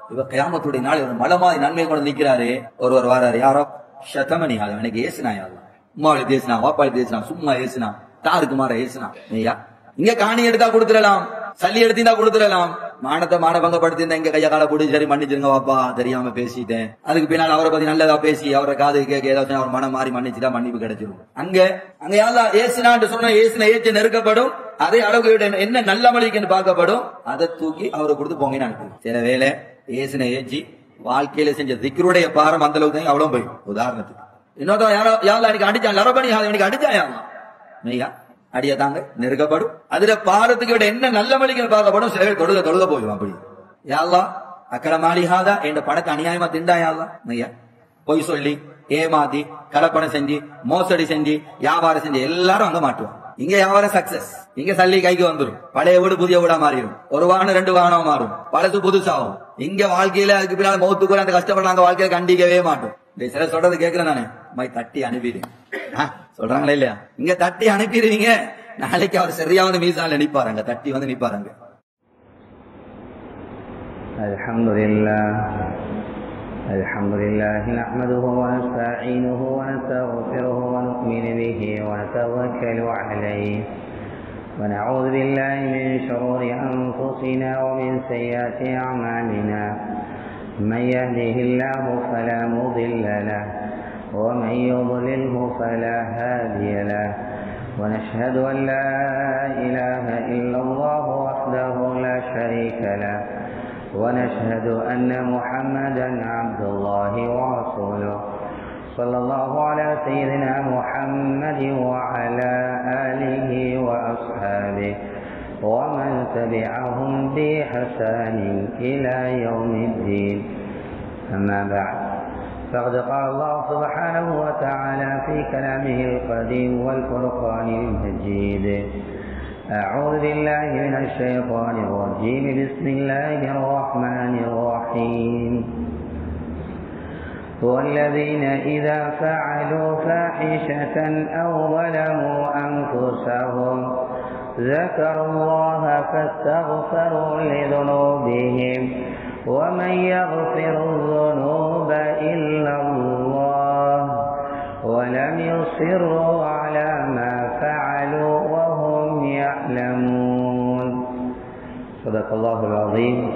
இவ கயாமத்துடைய நாள் இவர் மலை மாதிரி நன்மை கொண்டு நிக்கிறாரு ஒருவர் வராரு யாரோ சதமணி அது எனக்கு ஏசுனா யாரும் உமாவை ஏசுனா வாப்பாவை ஏசுனா சும்மா ஏசுனா தாருக்கு மாற ஏசுனா ஐயா இங்க காணி எடுத்தா கொடுத்துடலாம் சல்லி எடுத்தீங்கன்னா கொடுத்துடலாம் மானத்தை மானபங்கப்படுத்தி இங்க கைய கால போட்டு சரி மன்னிச்சிருங்க வாப்பா தெரியாம பேசிட்டேன் அதுக்கு பின்னால் அவரை பத்தி நல்லதா பேசி அவரை காது கேட்க ஏதாச்சும் அவர் மனம் மாறி மன்னிச்சுட்டா மன்னிப்பு கிடைச்சிடும் அங்க அங்க யாரா ஏசுனான்னு சொன்ன ஏசுன ஏச்சு நெருக்கப்படும் அதே அளவுக்கு என்ன நல்ல மொழிக்குன்னு பார்க்கப்படும் அதை தூக்கி அவரை கொடுத்து பொங்கின்னு அனுப்பி சில வேலை ஏசுன ஏச்சி வாழ்க்கையில செஞ்ச திக்கருடைய பாரம் அந்த அளவுக்கு தான் அவ்வளவு போய் உதாரணத்துக்கு இன்னொருத்தன் யாரோ யாரா எனக்கு அடிச்சான் லரபணி எனக்கு அடிச்சாயாமா மெய்யா அடிய தாங்க நெருக்கப்படும் அதுல பாரத்துக்கு விட என்ன நல்ல மொழிகள் பார்க்கப்படும் சில பேர் தொழுக தொழுக போயிடும் அப்படி யாழ்லா அக்கட மாளிகாதா என் படத்தை அநியாயமா திண்டா யாழ்லா மெய்யா பொய் சொல்லி ஏமாத்தி கலப்படம் செஞ்சு மோசடி செஞ்சு வியாபாரம் செஞ்சு எல்லாரும் அங்க மாட்டுவோம் இங்க வியாபாரம் சக்சஸ் இங்க சல்லி கைக்கு வந்துரும் பழைய வீடு புதிய வீடா மாறிடும் ஒரு வாகனம் ரெண்டு வாகனம் மாறும் பழசு புதுசாகும் இங்க வாழ்க்கையில அதுக்கு பின்னால மௌத்துக்கு அந்த கஷ்டப்படுறாங்க வாழ்க்கையில கண்டிக்கவே மாட்டோம் இந்த சில சொல்றது கேட்கிறேன் நானு மை தட்டி அனுப்பிடு சொல்றாங்களா இல்லையா இங்க தட்டி அனுப்பிடுவீங்க நாளைக்கு அவர் சரியா வந்து மீசால நிப்பாருங்க தட்டி வந்து நிப்பாருங்க الحمد لله الحمد لله نحمده ونستعينه ونستغفره ونؤمن به ونتوكل عليه ونعوذ بالله من شرور أنفسنا ومن سيئات أعمالنا من يهده الله فلا مضل له ومن يضلله فلا هادي له ونشهد أن لا إله إلا الله وحده لا شريك له ونشهد أن محمدا عبد الله ورسوله صلى الله على سيدنا محمد وعلى آله وأصحابه ومن تبعهم بإحسان إلى يوم الدين أما بعد فقد قال الله سبحانه وتعالى في كلامه القديم والفرقان المجيد أعوذ بالله من الشيطان الرجيم بسم الله الرحمن الرحيم والذين إذا فعلوا فاحشة أو ظلموا أنفسهم ذكروا الله فاستغفروا لذنوبهم ومن يغفر الذنوب إلا الله ولم يصروا على ما فعلوا وهم يعلمون صدق الله العظيم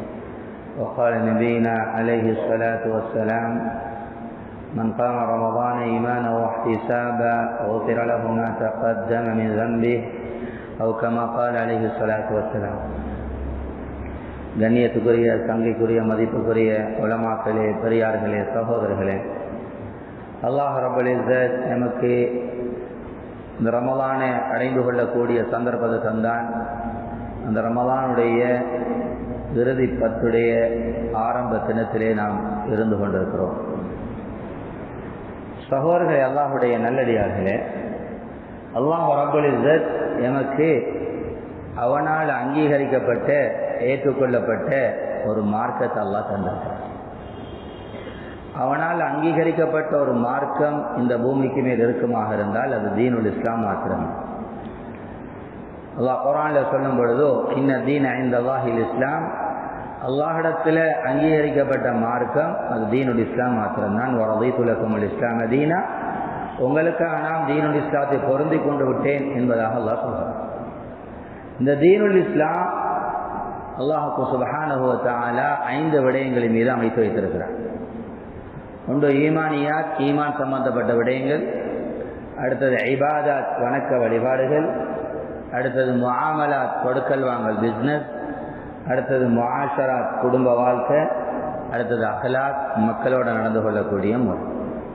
وقال نبينا عليه الصلاة والسلام من قام رمضان إيمانا واحتسابا غفر له ما تقدم من ذنبه أو كما قال عليه الصلاة والسلام கண்ணியத்துக்குரிய சங்கைக்குரிய மதிப்புக்குரிய உலமாக்களே பெரியார்களே சகோதரர்களே அல்லாஹ் ரபுல் இஸ்ஸத் நமக்கு இந்த ரமலானை அடைந்து கொள்ளக்கூடிய சந்தர்ப்பத்தை தந்தான் அந்த ரமலானுடைய இறுதி பத்துடைய ஆரம்ப தினத்திலே நாம் இருந்து கொண்டிருக்கிறோம் சகோதரர்களே அல்லாஹுடைய நல்லடியார்களே அல்லாஹ் ரபுல் இஸ்ஸத் எமக்கு அவனால் அங்கீகரிக்கப்பட்ட ஏற்றுக்கொள்ளப்பட்ட ஒரு மார்க்கத்தை அல்லாஹ் தந்திருக்கிறார் அவனால் அங்கீகரிக்கப்பட்ட ஒரு மார்க்கம் இந்த பூமிக்கு மேல் இருக்குமாக இருந்தால் அது தீனுல் இஸ்லாம் மாத்திரம் அல்லாஹ் குரான்ல சொல்லும் பொழுதோ இன்ன தீன் ஐந்த அல்லாஹில் இஸ்லாம் அல்லாஹிடத்தில் அங்கீகரிக்கப்பட்ட மார்க்கம் அது தீனுல் இஸ்லாம் மாத்திரம்தான் வரதை துலக்கமுல் இஸ்லாம் தீனா உங்களுக்காக நான் தீனுல் இஸ்லாத்தை பொருந்தி கொண்டு விட்டேன் என்பதாக அல்லாஹ் சொல்கிறார் இந்த தீனுல் இஸ்லாம் அல்லாஹு சுபஹானுவத்தாலா ஐந்து விடயங்களின் மீது அமைத்து வைத்திருக்கிறார் ஒன்று ஈமானியாத் ஈமான் சம்பந்தப்பட்ட விடயங்கள் அடுத்தது ஐபாதாத் வணக்க வழிபாடுகள் அடுத்தது முஆமலாத் கொடுக்கல் வாங்கல் பிஸ்னஸ் அடுத்தது முஆஷராத் குடும்ப வாழ்க்கை அடுத்தது அகலாத் மக்களோட நடந்து கொள்ளக்கூடிய முறை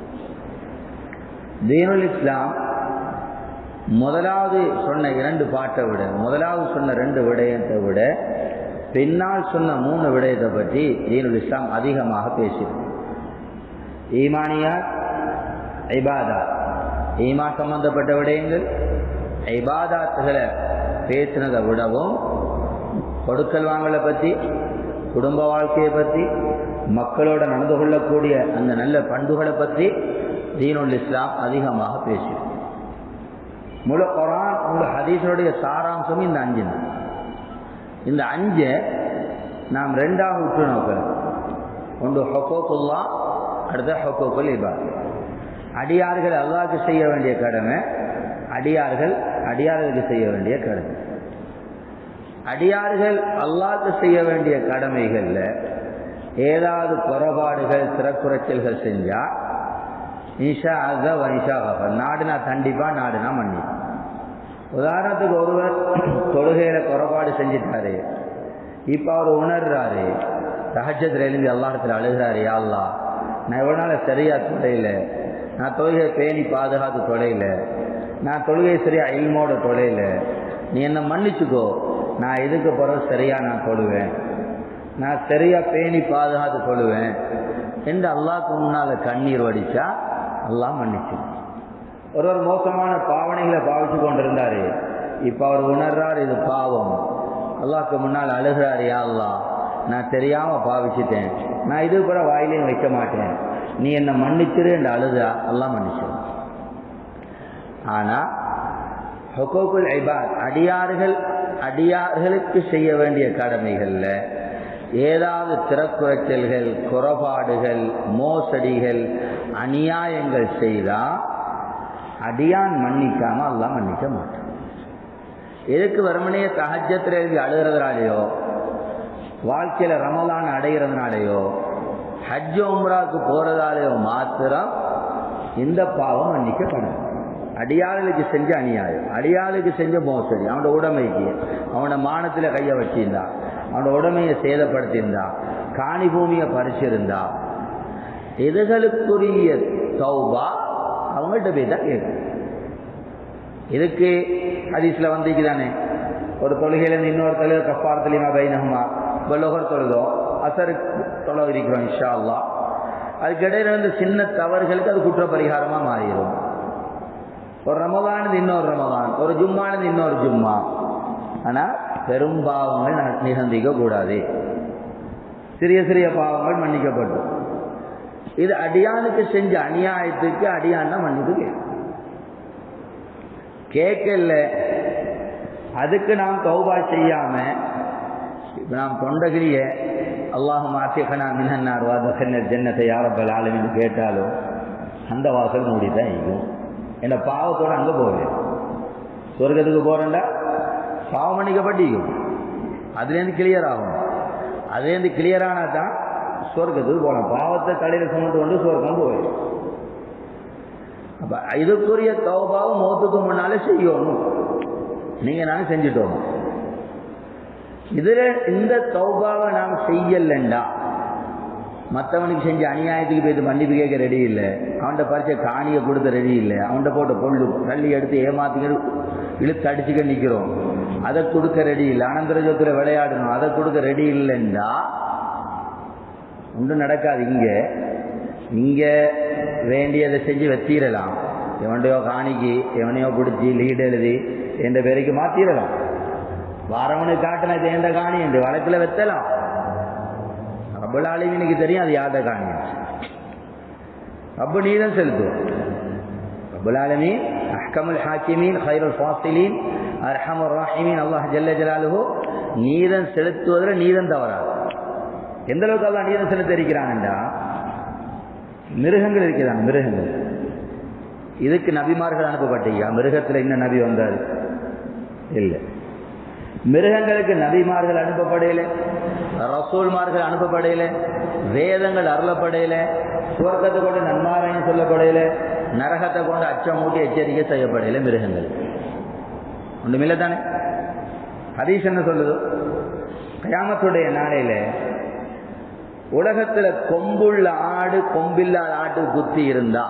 தீனுல் இஸ்லாம் முதலாவது சொன்ன இரண்டு பாட்டை விட முதலாவது சொன்ன ரெண்டு விடயத்தை விட பின்னால் சொன்ன மூணு விடயத்தை பற்றி தீனுல் இஸ்லாம் அதிகமாக பேசியிருக்கு ஈமானியாத் ஐபாதா ஈமா சம்பந்தப்பட்ட விடயங்கள் ஐபாதாத்துகளை பேசினதை விடவும் கொடுக்கல் வாங்கலை பற்றி குடும்ப வாழ்க்கையை பற்றி மக்களோட நடந்து கொள்ளக்கூடிய அந்த நல்ல பண்புகளை பற்றி தீனுல் இஸ்லாம் அதிகமாக பேசியிருக்கு முழு குரான் முழு ஹதீஸனுடைய சாராம்சம் இந்த அஞ்சு இந்த அஞ்சை நாம் ரெண்டாக உற்று நோக்கிறோம் ஒன்று ஹொக்கோக்குல்லா அடுத்த ஹொக்கோக்குல் இபாத் அடியார்கள் அல்லாஹ்க்கு செய்ய வேண்டிய கடமை அடியார்கள் அடியார்களுக்கு செய்ய வேண்டிய கடமை அடியார்கள் அல்லாஹ்க்கு செய்ய வேண்டிய கடமைகள்ல ஏதாவது குறைபாடுகள் சிறக்குறைச்சல்கள் செஞ்சா இன்ஷா அத வனிஷா கஃபர் நாடுனா கண்டிப்பா நாடுனா மன்னிப்பு உதாரணத்துக்கு ஒருவர் தொழுகையில குறைபாடு செஞ்சிட்டாரு இப்ப அவர் உணர்றாரு சஹஜத்தில் எழுந்து அல்லாஹத்தில் அழுகிறாரு யா அல்லாஹ் நான் எவ்வளவு நாள் சரியா தொலைல நான் தொழுகையை பேணி பாதுகாத்து தொலைல நான் தொழுகையை சரியா இல்மோட தொலைல நீ என்ன மன்னிச்சுக்கோ நான் இதுக்கு பிறகு சரியா நான் தொழுவேன் நான் சரியா பேணி பாதுகாத்து தொழுவேன் என்று அல்லாஹ்க்கு முன்னால கண்ணீர் வடிச்சா அல்லாஹ் மன்னிச்சு ஒருவர் மோசமான பாவனைகளை பாவிச்சு கொண்டிருந்தாரு இப்ப அவர் உணர்றார் இது பாவம் அல்லாஹ்க்கு முன்னால் அழுகிறாரு யா அல்லாஹ் நான் தெரியாம பாவிச்சிட்டேன் நான் இது கூட வாயிலையும் வைக்க மாட்டேன் நீ என்ன மன்னிச்சிரு என்று அழுதா அல்லாஹ் மன்னிச்சிரு ஆனா ஹொகோக்குல் ஐபாத் அடியார்கள் அடியார்களுக்கு செய்ய வேண்டிய கடமைகள்ல ஏதாவது திறக்குறைச்சல்கள் குறைபாடுகள் மோசடிகள் அநியாயங்கள் செய்தா அடியான் மன்னிக்காம அல்லாஹ் மன்னிக்க மாட்டான் எதுக்கு வெறுமனே தஹஜத்தில் எழுதி அழுகிறதுனாலையோ வாழ்க்கையில ரமலான் அடைகிறதுனாலையோ ஹஜ் உம்ராவுக்கு போறதாலேயோ மாத்திரம் இந்த பாவம் மன்னிக்கப்படும் அடியாளுக்கு செஞ்ச அநியாயம் அடியாளுக்கு செஞ்ச மோசடி அவனோட உடைமைக்கு அவனோட மானத்துல கைய வச்சிருந்தா அவனோட உடைமையை சேதப்படுத்தியிருந்தா காணி பூமியை பறிச்சிருந்தா எதுகளுக்குரிய தௌபா அவங்கள்ட்ட போய் தான் கேட்கும் இதுக்கு ஹதீஸ்ல வந்திருக்குதானே ஒரு தொழுகையிலேருந்து இன்னொரு தொழுகை கப்பாரத்துலையுமா பைனகுமா இப்போ லொகர் தொழுதோ அசருக்கு தொலை இருக்கிறோம் இன்ஷா அல்லா அதுக்கு இடையில இருந்து சின்ன தவறுகளுக்கு அது குற்ற பரிகாரமா மாறிடும் ஒரு ரமதானது இன்னொரு ரமதான் ஒரு ஜும்மானது இன்னொரு ஜும்மா ஆனா பெரும் பாவங்கள் நிகழ்ந்திக்க கூடாது சிறிய சிறிய பாவங்கள் மன்னிக்கப்படும் இது அடியானுக்கு செஞ்ச அநியாயத்துக்கு அடியான்னா மன்னிப்பு கேட்கும் கேட்கல அதுக்கு நாம் தௌபா செய்யாம நாம் தொண்டகிரிய அல்லாஹ் மாசிகனா மினன்னார் வாதகன்னர் ஜன்னத்தை யாரப்பல் ஆளுமின்னு கேட்டாலும் அந்த வாசல் மூடிதான் இருக்கும் என்ன பாவத்தோட அங்க போவேன் சொர்க்கத்துக்கு போறேன்டா பாவம் மன்னிக்கப்பட்டிக்கும் அதுலேருந்து கிளியர் ஆகும் அதுலேருந்து கிளியர் ஆனா தான் சொர்க்கத்துக்கு போகலாம் பாவத்தை தலையில சுமந்து கொண்டு சொர்க்கம் போயிடும் அப்ப இதுக்குரிய தௌபாவும் மோத்துக்கு முன்னாலே செய்யணும் நீங்க நாங்க செஞ்சுட்டோம் இதுல இந்த தௌபாவை நாம் செய்யலண்டா மற்றவனுக்கு செஞ்ச அநியாயத்துக்கு போயிட்டு மன்னிப்பு கேட்க ரெடி இல்லை அவன்கிட்ட பறிச்ச காணியை கொடுத்த ரெடி இல்லை அவன்கிட்ட போட்ட பொருள் தள்ளி எடுத்து ஏமாத்திக்க இழுத்து அடிச்சுக்க நிற்கிறோம் அதை கொடுக்க ரெடி இல்லை அனந்தர ஜோத்துல விளையாடணும் அதை கொடுக்க ரெடி இல்லைண்டா ஒன்றும் நடக்காது இங்க இங்க வேண்டியதை செஞ்சு வெத்திரலாம் எவன்டையோ காணிக்கு எவனையோ பிடிச்சி லீடு எழுதி எந்த பேருக்கு மாத்திரலாம் வாரவனுக்கு காட்டின தேண்ட காணி என்று வழக்கில் வெத்தலாம் ரப்பல் ஆலிமீனுக்கு தெரியும் அது யார்ட காணி அப்ப நீதான் செலுத்தும் ரப்பல் ஆலமீன் அஹ்கமுல் ஹாக்கிமீன் ஹைருல் ஃபாசிலீன் அர்ஹமுர் ராஹிமீன் அல்லாஹ் ஜல்ல ஜலாலுஹு நீதம் செலுத்துவதில் நீதம் தவறாது எந்த அளவுக்கு அல்லாஹ் நீதம் செலுத்த இருக்கிறான்டா மிருகங்கள் இருக்கிறாங்க மிருகங்கள் இதுக்கு நபிமார்கள் அனுப்பப்பட்டீங்க மிருகத்தில் இன்னும் நபி வந்தார் இல்லை மிருகங்களுக்கு நபிமார்கள் அனுப்பப்படையில ரசூல்மார்கள் அனுப்பப்படையில வேதங்கள் அருளப்படையில சுவர்க்கத்தை கொண்டு நன்மாரையும் சொல்லப்படையில நரகத்தை கொண்டு அச்சம் மூட்டி எச்சரிக்கை செய்யப்படையில மிருகங்கள் ஒன்றுமில்லை தானே ஹதீஸ் என்ன சொல்லுது கயாமத்துடைய நாளையில உலகத்துல கொம்புள்ள ஆடு கொம்பில்லாத ஆட்டு குத்தி இருந்தா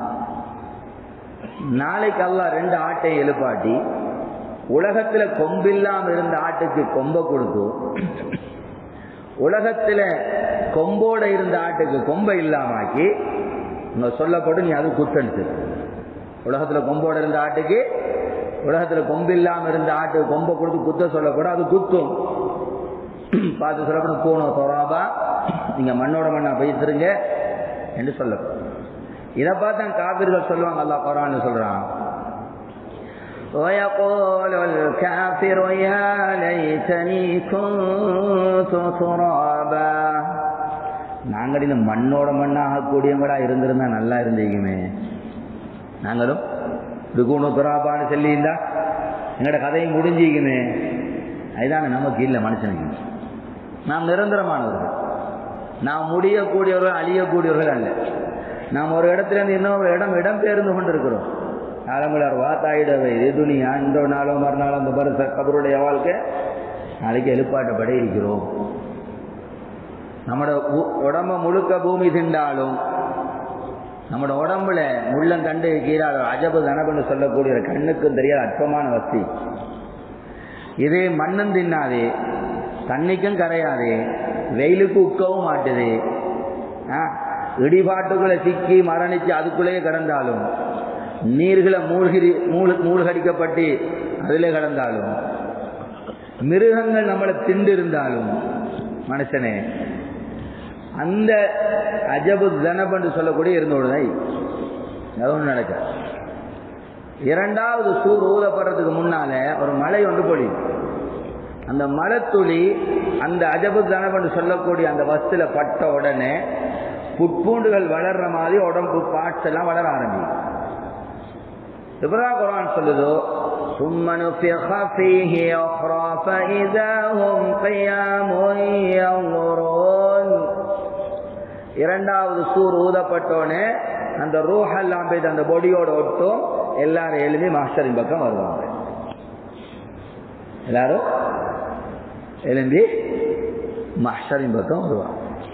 நாளைக்கு அல்லா ரெண்டு ஆட்டை எழுப்பாட்டி உலகத்துல கொம்பில்லாம இருந்த ஆட்டுக்கு கொம்ப கொடுத்து உலகத்துல கொம்போட இருந்த ஆட்டுக்கு கொம்பை இல்லாமாக்கி சொல்லப்படும் நீ அது குத்தடிச்சு உலகத்துல கொம்போட இருந்த ஆட்டுக்கு உலகத்துல கொம்பு இல்லாம இருந்த ஆட்டுக்கு கொம்பை கொடுத்து குத்த சொல்லக்கூட அது குத்தும் பார்த்து சொல்லப்படும் போனோம் தோறாபா நீங்க மண்ணோட மண்ணா பேசுறீங்க என்று சொல்லப்படும் இதை பார்த்து காவிர்கள் சொல்லுவாங்க அல்லா குரான் சொல்றான் ويقول الكافر يا ليتني كنت ترابا நாங்கள் இந்த மண்ணோட மண்ணாக கூடியவங்களா இருந்திருந்தா நல்லா இருந்தீங்குமே நாங்களும் ருகுணு துராபான்னு சொல்லியிருந்தா எங்களோட கதையும் முடிஞ்சிக்குமே அதுதாங்க நமக்கு இல்லை மனுஷனுக்கு நாம் நிரந்தரமானவர்கள் நாம் முடியக்கூடியவர்கள் அழியக்கூடியவர்கள் அல்ல நாம் ஒரு இடத்துல இருந்து இன்னொரு இடம் இடம் பெயர்ந்து கொண்டிருக்கிறோம் ஆலங்குளார் வாத்தாயிடவை இது துணியா இந்த நாளோ மறுநாளோ அந்த பரிச கபருடைய வாழ்க்கை நாளைக்கு எழுப்பாட்டப்பட இருக்கிறோம் நம்மட உ- உடம்ப முழுக்க பூமி திண்டாலும் நம்மட உடம்புல முள்ளம் கண்டு கீழாத அஜபு தனபுன்னு சொல்லக்கூடிய ஒரு கண்ணுக்கும் தெரியாத அற்பமான வஸ்தி இதே மண்ணும் தின்னாதே தண்ணிக்கும் கரையாதே வெயிலுக்கு உக்கவும் மாட்டுது ஆ, இடிபாட்டுக்குள்ள சிக்கி மரணிச்சு அதுக்குள்ளேயே கிடந்தாலும் நீர்களை மூழ்கி மூழ் மூழ்கடிக்கப்பட்டு அதிலே கிடந்தாலும் மிருகங்கள் நம்மளை திண்டு இருந்தாலும் மனுஷனே அந்த அஜபு தனப் என்று சொல்லக்கூடிய இருந்தோடுதான் அது ஒன்று நடக்க இரண்டாவது சூர் ஊதப்படுறதுக்கு முன்னால ஒரு மழை ஒன்று பொழியும் அந்த மழைத்துளி அந்த அஜபு தனப் என்று சொல்லக்கூடிய அந்த வஸ்துல பட்ட உடனே புட்பூண்டுகள் வளர்ற மாதிரி உடம்பு பார்ட்ஸ் எல்லாம் வளர ஆரம்பிக்கும் இப்பதான் குரான் சொல்லுதோ ثم نفخ فيه أخرى فإذا هم قيام ينظرون இரண்டாவது சூர் ஊதப்பட்டோன்னே அந்த ரூஹெல்லாம் போய் அந்த பொடியோட ஒட்டும் எல்லாரும் எழுதி மாஸ்டரின் பக்கம் வருவாங்க எல்லாரும் எழும்பி மாஸ்டரின் பக்கம் வருவாங்க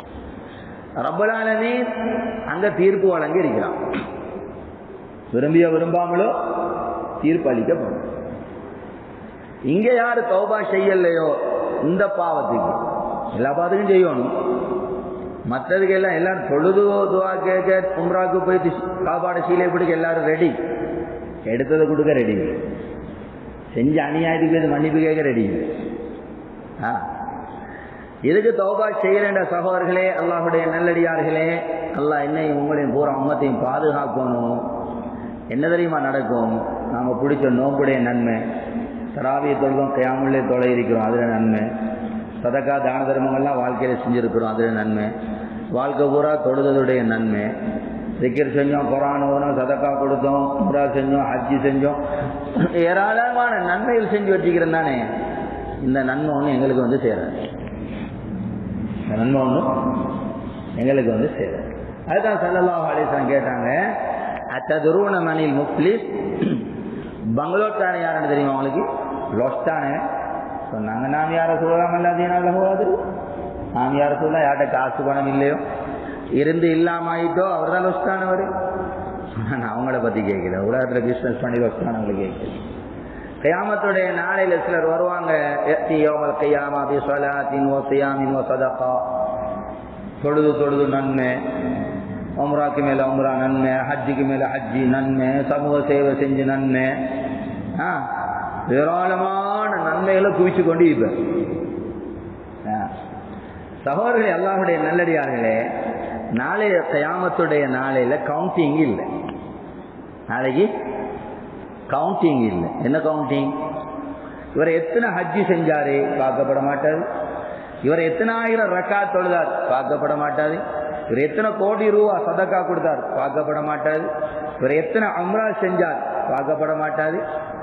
ரப்பலாலமே அங்க தீர்ப்பு வழங்கி இருக்கிறான் விரும்பிய விரும்பாமலோ தீர்ப்பு அளிக்கப்படும் இங்க யாரு தௌபா செய்யலையோ இந்த பாவத்துக்கு எல்லா பாவத்துக்கும் செய்யணும் மற்றதுக்கு எல்லாம் எல்லாரும் தொழுது துவா கேட்க உம்ராக்கு போயிட்டு சாப்பாடு சீலை பிடிக்க எல்லாரும் ரெடி எடுத்ததை கொடுக்க ரெடி செஞ்ச அநியாயத்துக்கு போய் மன்னிப்பு கேட்க ரெடி ஆ இதுக்கு தௌபா செய்யலேண்ட சகோதரர்களே அல்லாஹுடைய நல்லடியார்களே அல்லாஹ் என்னையும் உங்களையும் பூரா உம்மத்தையும் பாதுகாக்கணும் என்ன தெரியுமா நடக்கும் நாம பிடிச்ச நோம்புடைய நன்மை தராவிய தொழுதும் கையாமுள்ளே தொலை இருக்கிறோம் அதில் நன்மை சதக்கா தான தர்மங்கள்லாம் வாழ்க்கையில் செஞ்சுருக்கிறோம் அதில் நன்மை வாழ்க்கை பூரா தொழுதலுடைய நன்மை திக்கர் செஞ்சோம் குரான் ஓதணும் சதக்கா கொடுத்தோம் புறா செஞ்சோம் ஹஜ்ஜி செஞ்சோம் ஏராளமான நன்மைகள் செஞ்சு வச்சுக்கிறேன் தானே இந்த நன்மை ஒன்று எங்களுக்கு வந்து சேராது இந்த நன்மை ஒன்றும் எங்களுக்கு வந்து சேராது அதுதான் சல்லல்லாஹு அலிஸ்லாம் கேட்டாங்க அத்ததுருவன மணில் முப்ளிஸ் பங்களோட்டான யாருன்னு தெரியுமா உங்களுக்கு லொஸ்டானே சொன்னாங்க நாம் யார சொல்லலாம் இல்லாதீனால போகாது நாம் யார சொல்ல யார்கிட்ட காசு பணம் இல்லையோ இருந்து இல்லாம ஆயிட்டோ அவர் தான் லொஸ்டானவர் நான் அவங்கள பத்தி கேட்கல உலகத்துல பிசினஸ் பண்ணி லொஸ்டானவங்களை கேட்கல கயாமத்துடைய நாளையில சிலர் வருவாங்க எத்தி யோமல் கையாமா பி சொலாத்தின் ஓ சியாமின் ஓ சதகா தொழுது தொழுது நன்மை உம்ராக்கு மேல உம்ரா நன்மை ஹஜ்ஜுக்கு மேல ஹஜ்ஜி நன்மை சமூக சேவை செஞ்சு நன்மை ஆ, ஏராளமான நன்மைகளை குவிச்சு கொண்டு இப்ப ஆ. சகோதரர்களே அல்லாஹுடைய நல்லடியார்களே நாளைய கயாமத்துடைய நாளையில கவுண்டிங் இல்லை நாளைக்கு கவுண்டிங் இல்லை என்ன கவுண்டிங் இவர் எத்தனை ஹஜ்ஜி செஞ்சாரு பார்க்கப்பட மாட்டாரு இவர் எத்தனை ஆயிரம் ரக்கா தொழுதார் பார்க்கப்பட மாட்டாரு இவர் எத்தனை கோடி ரூபா சதக்கா கொடுத்தார் பார்க்கப்பட மாட்டாரு இவர் எத்தனை அம்ரா செஞ்சார் பார்க்கப்பட மாட்டாரு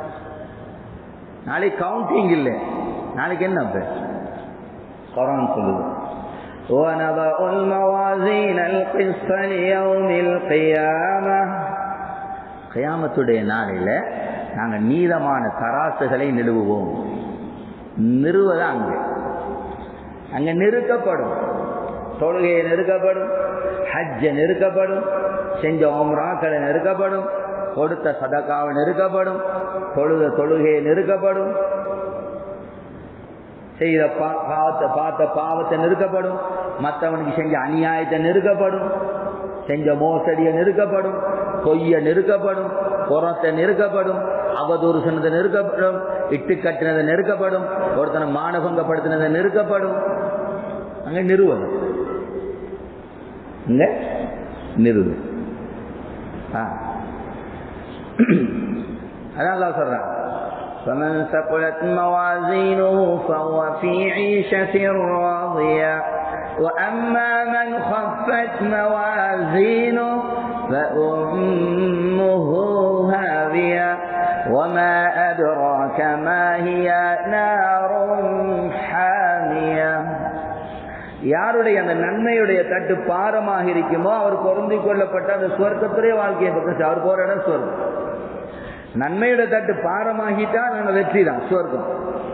நாளைக்கு கவுண்டிங் இல்லை நாளைக்கு என்ன அப்ப குரான் சொல்லுது ونضع الموازين القسط ليوم القيامة கியாமத்துடைய நாளில நாங்க நீதமான தராசுகளை நிறுவுவோம் நிறுவதான் அங்க அங்க நிறுக்கப்படும் தொழுகையை நெருக்கப்படும் ஹஜ்ஜ நெருக்கப்படும் செஞ்ச ஓம்ராக்களை நெருக்கப்படும் கொடுத்த சதக்காவை நெருக்கப்படும் தொழுத தொழுகையை நெருக்கப்படும் செய்த பா- பாவத்தை பார்த்த பாவத்தை நெருக்கப்படும் மற்றவனுக்கு செஞ்ச அநியாயத்தை நெருக்கப்படும் செஞ்ச மோசடியை நெருக்கப்படும் பொய்ய நெருக்கப்படும் புறத்தை நெருக்கப்படும் அவதூறு சொன்னதை நெருக்கப்படும் இட்டு கட்டினதை நெருக்கப்படும் ஒருத்தனை மானபங்கப்படுத்தினதை நெருக்கப்படும் அங்க நிறுவனம் இங்க நிறுவு ஆ. அதான் அல்லாஹ் சொல்றான் فمن ثقلت موازينه فهو في عيشة راضية وأما من خفت موازينه فأمه هاوية وما أدراك ما هي نار حامية யாருடைய அந்த நன்மையுடைய தட்டு பாரமாக இருக்குமோ அவர் பொருந்தி கொள்ளப்பட்ட அந்த சுவர்க்கத்துடைய வாழ்க்கையை பக்கம் அவர் போற இடம் சுவர்க்கம் நன்மையுடைய தட்டு பாரமாகிட்டா நம்ம வெற்றி தான் சுவர்க்கம்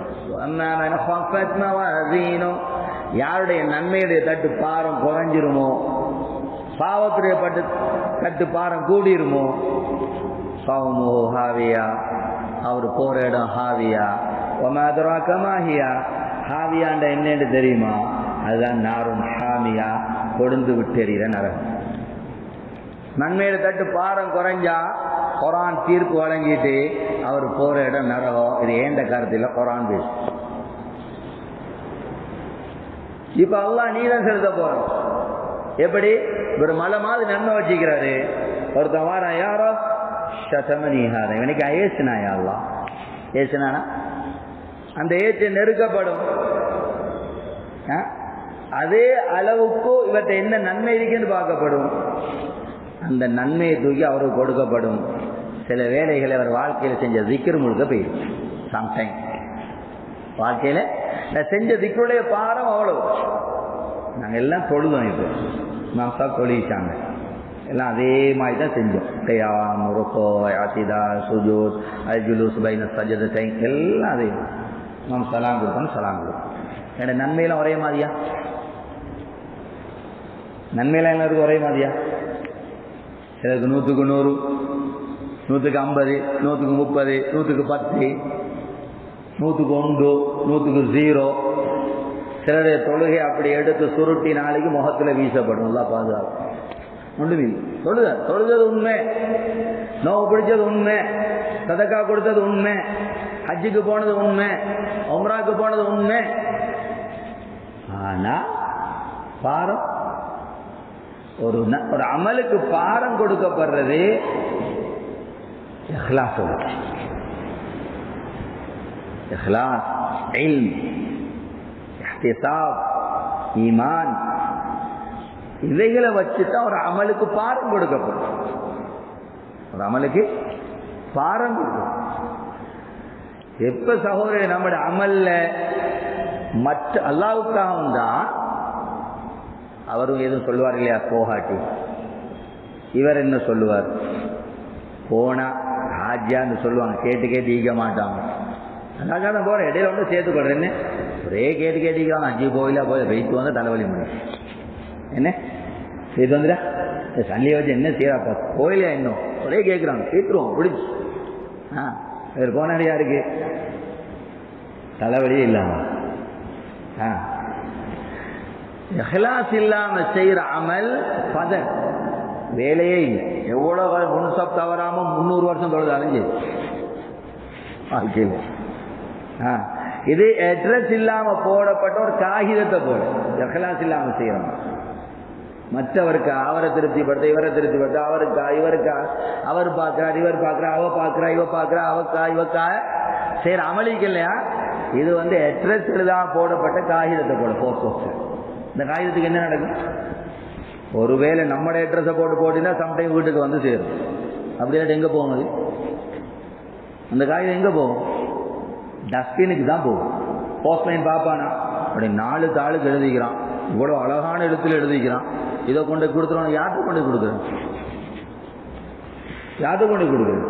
யாருடைய நன்மையுடைய தட்டு பாரம் குறைஞ்சிருமோ பாவத்துடைய பட்டு தட்டு பாரம் கூடிருமோ பாவமோ ஹாவியா அவர் போற இடம் ஹாவியா ஒமாதுராக்கமாகியா ஹாவியாண்ட என்னன்னு தெரியுமா அதுதான் நாரும் ஹாமியா கொழுந்து விட்டெறிகிற நரகம் நன்மையில தட்டு பாரம் குறைஞ்சா குரான் தீர்ப்பு வழங்கிட்டு அவர் போற இடம் நரகம் இது ஏண்ட கருத்தில் குரான் பேசு இப்ப அல்லாஹ் நீ தான் செலுத்த போறோம் எப்படி ஒரு மலை மாதிரி நன்மை வச்சுக்கிறாரு ஒருத்தன் வாரான் யாரோ சதமனிஹார இவனுக்கு ஏசுனா யாரெல்லாம் ஏசுனானா அந்த ஏச்சு நெருக்கப்படும் ஆ? அதே அளவுக்கு இவற்றை என்ன நன்மை இருக்குன்னு பார்க்கப்படும் அந்த நன்மையை தூக்கி அவருக்கு கொடுக்கப்படும் சில வேலைகளை அவர் வாழ்க்கையில் செஞ்ச திக்கர் முழுக்க போயிடும் சம்டைம் வாழ்க்கையில் நான் செஞ்ச திக்கருடைய பாரம் அவ்வளவு நாங்கள் எல்லாம் தொழுதோம் இப்போ மாசா தொழிச்சாங்க எல்லாம் அதே மாதிரி தான் செஞ்சோம் கையாம் ருக்கோ ஆசிதா சுஜூத் அஜுலூஸ் பைன சஜத டைம் எல்லாம் அதே நாம் சலாம் கொடுத்தோம் சலாம் கொடுத்தோம் என்னோட நன்மையெல்லாம் ஒரே மாதிரியா நன்மையெல்லாம் எல்லாருக்கும் ஒரே மாதிரியா சிலருக்கு நூற்றுக்கு நூறு நூற்றுக்கு ஐம்பது நூற்றுக்கு முப்பது நூற்றுக்கு பத்து நூற்றுக்கு ஒன்று நூற்றுக்கு ஜீரோ சிலருடைய தொழுகை அப்படி எடுத்து சுருட்டி நாளைக்கு முகத்தில் வீசப்படும் நல்லா பாதுகாப்பு ஒன்றுமே தொழுத தொழுதது உண்மை நோவு பிடிச்சது உண்மை சதக்கா கொடுத்தது உண்மை ஹஜ்ஜுக்கு போனது உண்மை ஒம்ராக்கு போனது உண்மை ஆனா பாரம் ஒரு ந- ஒரு அமலுக்கு பாரம் கொடுக்கப்படுறது இஹ்லாஸ் இஹ்லாஸ் இல்ம் இஹ்திசாப் ஈமான் இவைகளை வச்சுதான் ஒரு அமலுக்கு பாரம் கொடுக்கப்படும் ஒரு அமலுக்கு பாரம் கொடுக்கும் எப்ப சகோதரர் நம்முடைய அமல்ல மற்ற அல்லாவுக்காகவும் தான் அவரும் எதுவும் சொல்லுவார் இல்லையா போகாட்டி இவர் என்ன சொல்லுவார் போனா ஹாஜியான்னு சொல்லுவாங்க கேட்டு கேட்டு ஈக்க மாட்டாங்க அதனால தான் போறேன் இடையில வந்து சேர்த்துக்கொள்றேன்னு ஒரே கேட்டு கேட்டுக்கிறாங்க அஞ்சு கோயிலா போய் வெயிட் வந்து தலைவலி முடியும் என்ன இது வந்துடா இந்த சல்லியை வச்சு என்ன செய்யறாப்பா கோயிலா இன்னும் ஒரே கேட்குறாங்க கேட்குறோம் பிடிச்சி ஆ இவர் போனாடியா இருக்கு தலைவலியே இல்லாம ஆ இஹ்லாஸ் இல்லாம செய்யற அமல் பதன் வேலையே இல்லை எவ்வளவு முன்சப் தவறாம முந்நூறு வருஷம் தொழுதாலும் சரி வாழ்க்கையில் ஆ இது அட்ரஸ் இல்லாம போடப்பட்ட ஒரு காகிதத்தை போல இஹ்லாஸ் இல்லாம செய்யறோம் மற்றவருக்கா அவரை திருப்திப்படுத்த இவரை திருப்திப்படுத்த அவருக்கா இவருக்கா அவர் பார்க்கிறார் இவர் பார்க்கிறா அவ பார்க்கிறா இவ பார்க்கிறா அவக்கா இவக்கா சரி அமளிக்கு இல்லையா இது வந்து அட்ரஸ் எழுதாம போடப்பட்ட காகிதத்தை போல போஸ்ட் போஸ்ட் இந்த காகிதத்துக்கு என்ன நடக்கும் ஒருவேளை நம்மட அட்ரஸை போட்டு போட்டீங்கன்னா சம்டைம் வீட்டுக்கு வந்து சேரும் அப்படியாட்டு எங்க போகும் அது அந்த காகிதம் எங்க போகும் டஸ்ட்பினுக்கு தான் போகும் போஸ்ட் லைன் பார்ப்பானா அப்படி நாலு தாளுக்கு எழுதிக்கிறான் இவ்வளவு அழகான எழுத்துல எழுதிக்கிறான் இதை கொண்டு கொடுத்துருவான் யார்கிட்ட கொண்டு கொடுக்குறேன் யார்கிட்ட கொண்டு கொடுக்குறேன்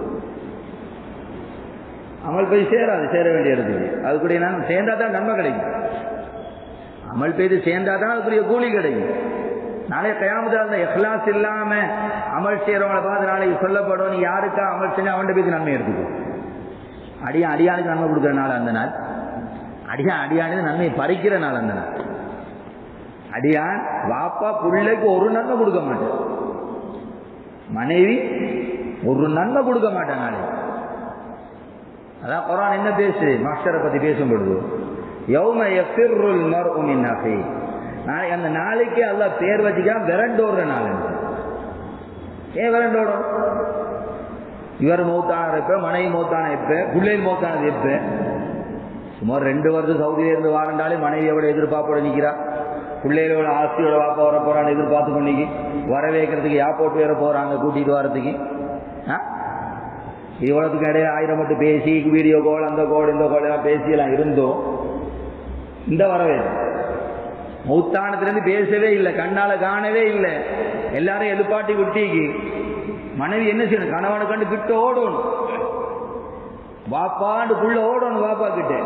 அமல் போய் சேராது சேர வேண்டிய இடத்துக்கு அதுக்குரிய நான் சேர்ந்தா தான் நன்மை கிடைக்கும் அமல் பெய்து சேர்ந்தா தான் அதுக்குரிய கூலி கிடைக்கும் நாளை கயாமத்தில் அந்த எஹ்லாஸ் இல்லாம அமல் செய்யறவங்களை பார்த்து நாளைக்கு சொல்லப்படும் நீ யாருக்கா அமல் செஞ்சு அவன்கிட்ட போய் நன்மை எடுத்துக்கோ அடியான் அடியானுக்கு நன்மை கொடுக்குற நாள் அந்த நாள் அடியான் அடியானுக்கு நன்மையை பறிக்கிற நாள் அந்த நாள் அடியான் வாப்பா பிள்ளைக்கு ஒரு நன்மை கொடுக்க மாட்டேன் மனைவி ஒரு நன்மை கொடுக்க மாட்டேன் நாளைக்கு அதான் குரான் என்ன பேசு மாஸ்டரை பத்தி பேசும் பொழுது யௌம யஃபிர்ருல் மர்உ மின் அஹி நாளைக்கு அந்த நாளைக்கு அல்லாஹ் பேர் வச்சுக்காம விரண்டோடுற நாள் ஏன் விரண்டோடும் இவர் மௌத்தான எப்ப மனைவி மௌத்தான எப்ப பிள்ளைகள் மௌத்தானது எப்ப சுமார் ரெண்டு வருஷம் சவுதியில இருந்து வாரண்டாலே மனைவி எவ்வளவு எதிர்பார்ப்போட நிக்கிறா பிள்ளைகளோட ஆஸ்தியோட வாப்பா வர போறான்னு எதிர்பார்த்து கொண்டிக்கு வர வைக்கிறதுக்கு யா போட்டு வேற போறாங்க கூட்டிட்டு வரதுக்கு ஆ? இவ்வளவுக்கு இடையே ஆயிரம் மட்டும் பேசி வீடியோ கால் அந்த கோல் இந்த கோல் எல்லாம் பேசி எல்லாம் இருந்தோம் இந்த வரவே மௌத்தானத்திலிருந்து பேசவே இல்லை கண்ணால காணவே இல்லை எல்லாரும் எழுப்பாட்டி விட்டிக்கு மனைவி என்ன செய்யணும் கணவனை கண்டு கிட்ட ஓடணும் வாப்பாண்டு புள்ள ஓடணும் வாப்பா கிட்ட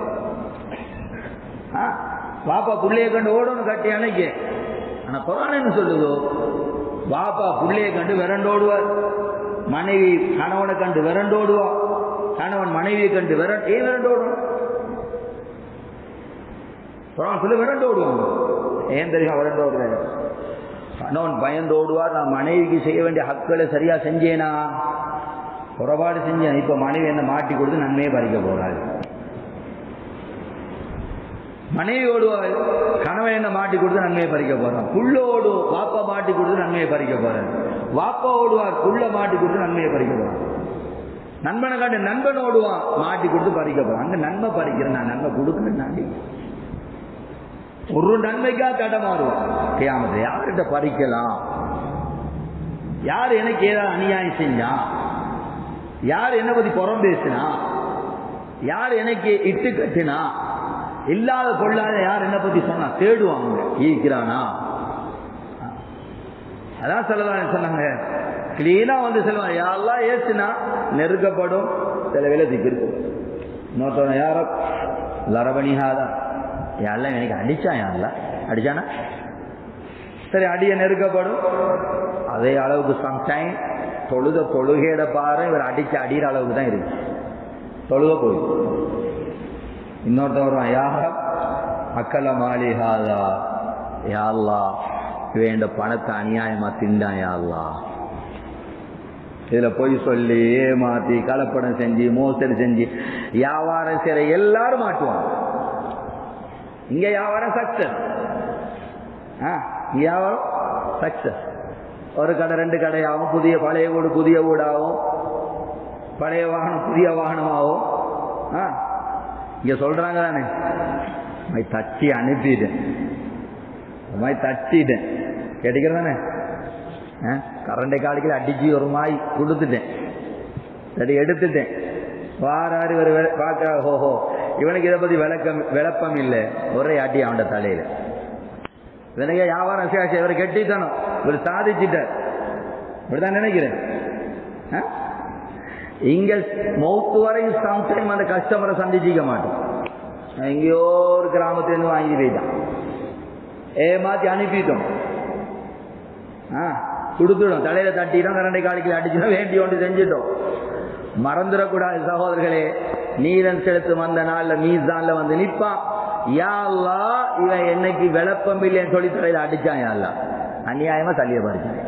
ஆ, வாப்பா புள்ளைய கண்டு ஓடணும் கட்டி அணைக்க ஆனா குரான் என்ன சொல்லுதோ வாப்பா புள்ளைய கண்டு விரண்டோடுவார் மனைவி கணவனை கண்டு விரண்டோடுவா கணவன் மனைவியை கண்டு விரண்ட் ஏன் விரண்டோடும் குரான் சொல்லி விரண்டோடுவாங்க ஏன் தெரியும் விரண்டோடுறேன் கணவன் பயந்து ஓடுவார் நான் மனைவிக்கு செய்ய வேண்டிய ஹக்களை சரியா செஞ்சேனா குறைபாடு செஞ்சேன் இப்ப மனைவி என்ன மாட்டி கொடுத்து நன்மையை பறிக்க போறாரு மனைவி ஓடுவாள் கணவன் என்ன மாட்டி கொடுத்து நன்மையை பறிக்க போறான் புள்ள ஓடும் வாப்பா மாட்டி கொடுத்து நன்மையை பறிக்க போறான் வாப்பா ஓடுவார் புள்ள மாட்டி கொடுத்து நன்மையை பறிக்க போறான் நண்பனை காட்டி நண்பன் ஓடுவான் மாட்டி கொடுத்து பறிக்க போறான் அங்க நன்மை பறிக்கிறேன் நான் நன்மை கொடுக்குறேன் நான் ஒரு நன்மைக்கா தடமாறுவான் கியாமத்தை யார்கிட்ட பறிக்கலாம் யார் எனக்கு ஏதாவது அநியாயம் செஞ்சா யார் என்ன பத்தி புறம் பேசினா யார் எனக்கு இட்டு கட்டினா இல்லாத பொல்லாத யார் என்ன பத்தி சொன்னா தேடுவாங்க ஈக்கிறானா அதான் சொல்லலாம் சொன்னாங்க கிளீனா வந்து சொல்லுவாங்க யாரெல்லாம் ஏசுனா நெருக்கப்படும் சில வேலை திக்கிருக்கும் இன்னொருத்தவன யாரோ லரபணிஹாதான் யாரெல்லாம் எனக்கு அடிச்சான் யாரெல்லாம் அடிச்சானா சரி அடிய நெருக்கப்படும் அதே அளவுக்கு சம்டைம் தொழுத தொழுகையிட பாரு இவர் அடிச்சு அடிக்கிற அளவுக்கு தான் இருக்கு தொழுக போய் இன்னொருத்தன் வருவான் யார அக்கல மாளிகாதா யாழ்லா வேண்ட பணத்தை அநியாயமா திண்டான் யாழ்லா இதுல பொய் சொல்லி ஏமாத்தி கலப்படம் செஞ்சு மோசடி செஞ்சு வியாபாரம் செய்யற எல்லாரும் மாட்டுவான் இங்க வியாபாரம் சக்சஸ் வியாபாரம் சக்சஸ் ஒரு கடை ரெண்டு கடையாகும் புதிய பழைய வீடு புதிய வீடாகும் பழைய வாகனம் புதிய வாகனமாகும் ஆ இங்க சொல்றாங்க தானே மாதிரி தட்டி அனுப்பிட்டேன் இந்த மாதிரி தட்டிட்டேன் கேட்டுக்கிறதானே கரண்டை காலிக்கல அடிச்சு ஒரு மாய் கொடுத்துட்டேன் சரி எடுத்துட்டேன் வாராரு ஒரு பார்க்க ஹோஹோ இவனுக்கு இதை பத்தி விளக்கம் விளப்பம் இல்லை ஒரே அடி அவன் தலையில இவனுக்கு வியாபாரம் சேஷம் இவர் கெட்டித்தனம் இவர் சாதிச்சிட்டார் இப்படிதான் நினைக்கிறேன் ஆ? இங்க மௌத்து வரையும் சம்டைம் அந்த கஸ்டமரை சந்திச்சிக்க மாட்டோம் எங்கேயோ ஒரு கிராமத்திலிருந்து வாங்கி போயிட்டான் ஏமாத்தி அனுப்பிட்டோம் ஆ கொடுத்துடும் தலையில தட்டிட்டோம் கரண்டை காலிக்கல அடிச்சுட்டோம் வேண்டி ஒன்று செஞ்சிட்டோம் மறந்துடக்கூடாது சகோதரர்களே நீரன் செலுத்து வந்த நாள்ல மீசான்ல வந்து நிப்பான் யா அல்லாஹ் இவன் என்னைக்கு விளப்பம் இல்லைன்னு சொல்லி தலையில அடிச்சான் யா அல்லாஹ் அநியாயமா தள்ளிய பறிச்சான்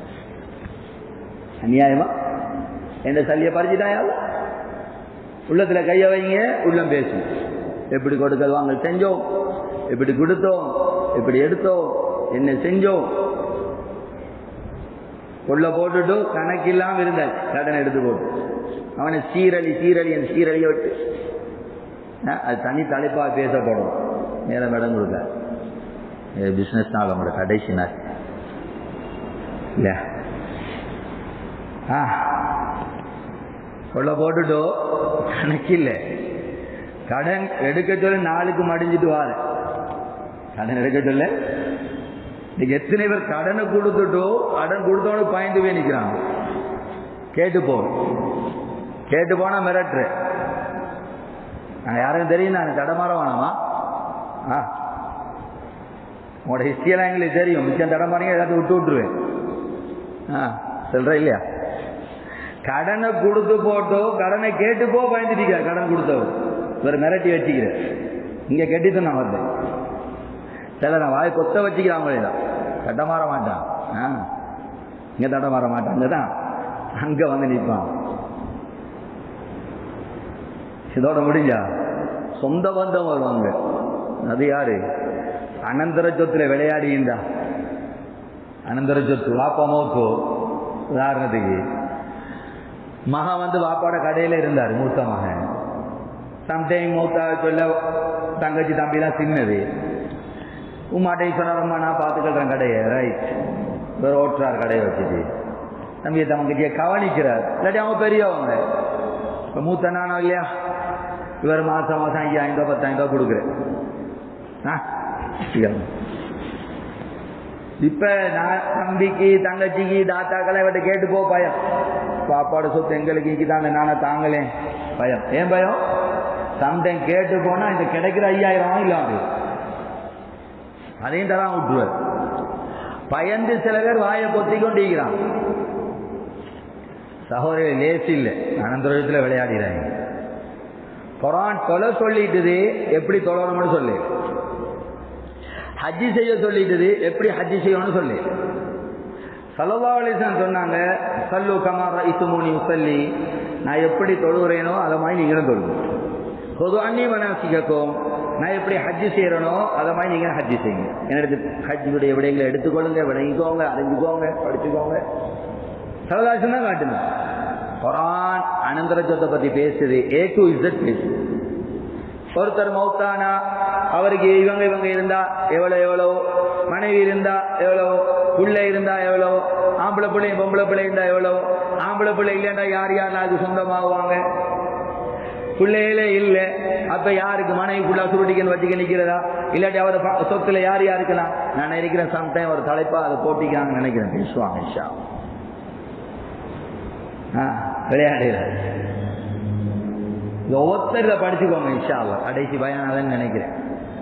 அநியாயமா என்ன சல்லிய பறிச்சுட்டான் யா அல்லாஹ் உள்ளத்துல கைய வைங்க உள்ளம் பேசும் எப்படி கொடுக்கல் வாங்கல் செஞ்சோம் எப்படி கொடுத்தோம் எப்படி எடுத்தோம் என்ன செஞ்சோம் கொள்ள போட்டுட்டு கணக்கில்லாம இருந்தாள் கடன் எடுத்து போட்டு அவனை சீரழி சீரழி என் சீரழிய விட்டு அஹ், அது தனி தலைப்பா பேசப்படும் நேரம் இடம் கொடுக்க இது பிசினஸ் நாள் உங்களோட கடைசி நாள் இல்ல ஆ கொள்ள போட்டுட்டோ கணக்கில்லை கடன் எடுக்க சொல்ல நாளுக்கு மடிஞ்சிட்டு வாரு கடன் எடுக்க சொல்ல இன்னைக்கு எத்தனை பேர் கடனை கொடுத்துட்டோ கடன் கொடுத்தவனுக்கு பயந்து போய் நிக்கிறாங்க கேட்டு போ கேட்டு போனா மிரட்டுற நான் யாருக்கும் தெரியும் நான் தடமாற வேணாமா ஆ உங்களோட ஹிஸ்டியெல்லாம் எங்களுக்கு தெரியும் மிச்சம் தடமாறீங்க ஏதாச்சும் விட்டு விட்டுருவேன் ஆ சொல்ற இல்லையா கடனை கொடுத்து போட்டோ கடனை கேட்டு போ பயந்துட்டீங்க கடன் கொடுத்தவர் இவர் மிரட்டி வச்சுக்கிற இங்க கெட்டித்து நான் வரல சில நான் வாய் கொத்த வச்சுக்கிறான் அவங்களே தான் தட்ட மாற மாட்டான் ஆ இங்க தட்ட மாற மாட்டான் அங்கதான் அங்க வந்து நிற்பான் இதோட முடிஞ்சா சொந்த பந்தம் வருவாங்க அது யாரு அனந்தர சொத்துல விளையாடிந்தா அனந்தர சொத்து வாப்பா மோக்கோ உதாரணத்துக்கு மகன் வந்து வாப்பாட கடையில இருந்தார் மூத்த மகன் சம்டைம் மூத்தா சொல்ல தங்கச்சி தம்பிலாம் சின்னது உமாட்டை சொன்னாரம்மா நான் பார்த்துக்கிறேன் கடையை ரைட் வேற ஓட்டுறார் கடையை வச்சுட்டு தம்பி தமக்கு கவனிக்கிறார் இல்லாட்டி அவங்க பெரியவங்க இப்போ மூத்த நானோ இல்லையா இவர் மாசம் மாசம் ஐயாயிரம் ரூபாய் பத்தாயிரம் ரூபாய் கொடுக்குறேன் ஆ சரியா? இப்ப நான் தம்பிக்கு தங்கச்சிக்கு தாத்தாக்களை இவட்ட கேட்டு போ பயம் பாப்பாடு சொத்து எங்களுக்கு இங்கிதாங்க நானே தாங்களேன் பயம் ஏன் பயம் சம்டைம் கேட்டு போனா இந்த கிடைக்கிற ஐயாயிரம் இல்லாம அதையும் தரான் விட்டுருவார் பயந்து சில பேர் வாயை பொத்தி கொண்டிருக்கிறான் சகோதரி லேசி இல்லை அனந்தரத்தில் விளையாடுறாங்க குரான் தொலை சொல்லிட்டுது எப்படி தொழணும்னு சொல்லு ஹஜ்ஜி செய்ய சொல்லிட்டுது எப்படி ஹஜ்ஜி செய்யணும்னு சொல்லு சல்லா அலிஸ்லாம் சொன்னாங்க சல்லு கமாரா இசுமூனி உசல்லி நான் எப்படி தொழுகிறேனோ அதை மாதிரி நீங்களும் தொழுங்க பொது அன்னி மனசிக்கும் நான் எப்படி ஹஜ்ஜி செய்யறனோ அதை மாதிரி நீங்க ஹஜ்ஜி செய்யுங்க எனக்கு ஹஜ்ஜுடைய விடயங்களை எடுத்துக்கொள்ளுங்க விளங்கிக்கோங்க அறிஞ்சுக்கோங்க படிச்சுக்கோங்க சரதாசன் தான் காட்டுங்க குரான் அனந்தர சொத்தை பத்தி பேசுது ஏ டு இசட் பேசுது ஒருத்தர் மௌத்தானா அவருக்கு இவங்க இவங்க இருந்தா எவ்வளவு எவ்வளவு மனைவி இருந்தா எவ்வளவு புள்ள இருந்தா எவ்வளவு ஆம்பளை பிள்ளை பொம்பளை பிள்ளை இருந்தா எவ்வளவு ஆம்பளை பிள்ளை இல்லைன்னா யார் யார் அது சொந்தமாகுவாங்க பிள்ளைகளே இல்லை அப்ப யாருக்கு மனைவி புள்ள சுருட்டிக்கன்னு வச்சுக்க நிக்கிறதா இல்லாட்டி அவர் சொத்துல யார் யாருக்கலாம் நான் நினைக்கிறேன் சம்டைம் ஒரு தலைப்பா அதை போட்டிக்காங்க நினைக்கிறேன் பேசுவாங்க இஷா விளையாடுகிறார் ஒவ்வொருத்தர் படிச்சுக்கோங்க இன்ஷா அல்லா கடைசி பயானதான் நினைக்கிறேன்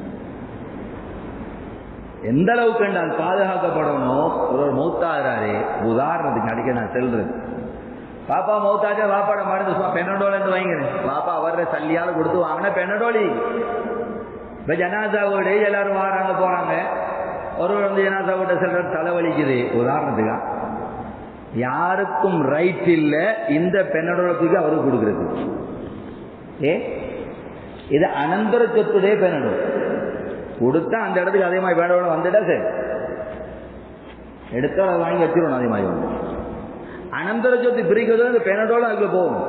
எந்த அளவுக்கு என்றால் பாதுகாக்கப்படணும் ஒரு ஒரு மௌத்தாகிறாரு உதாரணத்துக்கு அடிக்க நான் செல்றது பாப்பா மௌத்தாச்சா பாப்பாட மருந்து சும்மா பெனடோல் என்று வாங்கிறேன் பாப்பா அவர சல்லியால கொடுத்து வாங்கின பெனடோலி இப்ப ஜனாசாவோட எல்லாரும் வராங்க போறாங்க ஒரு வந்து ஜனாசாவோட செல்ற தலைவலிக்குது உதாரணத்துக்கா யாருக்கும் ரைட் இல்லை இந்த பெனடோலத்துக்கு அவருக்கு கொடுக்கறது ஏ இது அனந்தர சொத்துடைய பெனடோல் கொடுத்தா அந்த இடத்துக்கு அதே மாதிரி பெனடோல் வந்துட்டா சரி எடுத்தா அதை வாங்கி வச்சிடணும் அதே மாதிரி வந்து அனந்தர சொத்து பிரிக்கிறது அந்த பெனடோல் அதுக்கு போகும்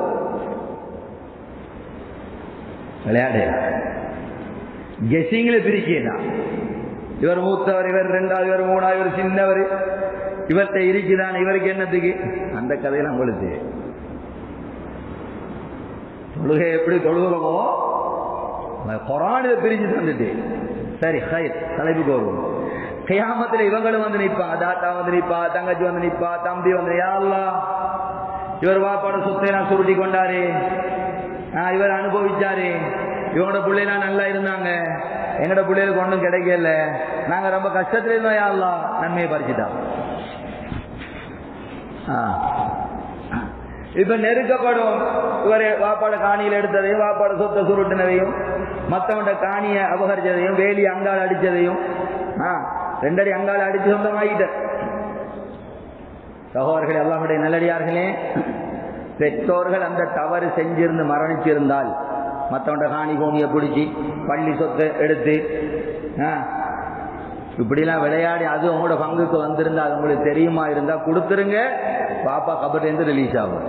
விளையாடு கெஸிங்கில் பிரிக்கலாம் இவர் மூத்தவர் இவர் ரெண்டாவது இவர் மூணாவது இவர் சின்னவர் இவர்கிட்ட இருக்குதான் இவருக்கு என்னத்துக்கு அந்த கதையெல்லாம் உங்களுக்கு தொழுகை எப்படி தொழுகிறோமோ கொரான் இதை பிரிஞ்சு தந்துட்டு சரி ஹை தலைப்புக்கு வருவோம் கியாமத்தில் இவங்களும் வந்து நிற்பா தாத்தா வந்து நிற்பா தங்கச்சி வந்து நிற்பா தம்பி வந்து யாருலா இவர் வாப்பாட சொத்தை நான் சுருட்டி கொண்டாரு இவர் அனுபவிச்சாரு இவங்களோட பிள்ளைலாம் நல்லா இருந்தாங்க எங்களோட பிள்ளைகளுக்கு ஒன்றும் கிடைக்கல நாங்க ரொம்ப கஷ்டத்துல இருந்தோம் யாருலாம் நன்மையை பறிச்சுட்டா இப்ப நெருக்கப்படும் இவரு வாப்பாட காணியில் எடுத்ததையும் வாப்பாட சொத்தை சுருட்டினதையும் மத்தவண்ட காணிய அபகரிச்சதையும் வேலி அங்கால் அடிச்சதையும் ரெண்டடி அங்கால் அடிச்சு சொந்தமாகிட்ட சகோதரர்களே அல்லாஹுடைய நல்லடியார்களே பெற்றோர்கள் அந்த தவறு செஞ்சிருந்து மரணிச்சிருந்தால் மற்றவண்ட காணி பூமியை பிடிச்சி பள்ளி சொத்தை எடுத்து இப்படிலாம் விளையாடி அது உங்களோட பங்குக்கு வந்திருந்தா அது உங்களுக்கு தெரியுமா இருந்தா கொடுத்துருங்க பாப்பா கபர்லேருந்து ரிலீஸ் ஆகும்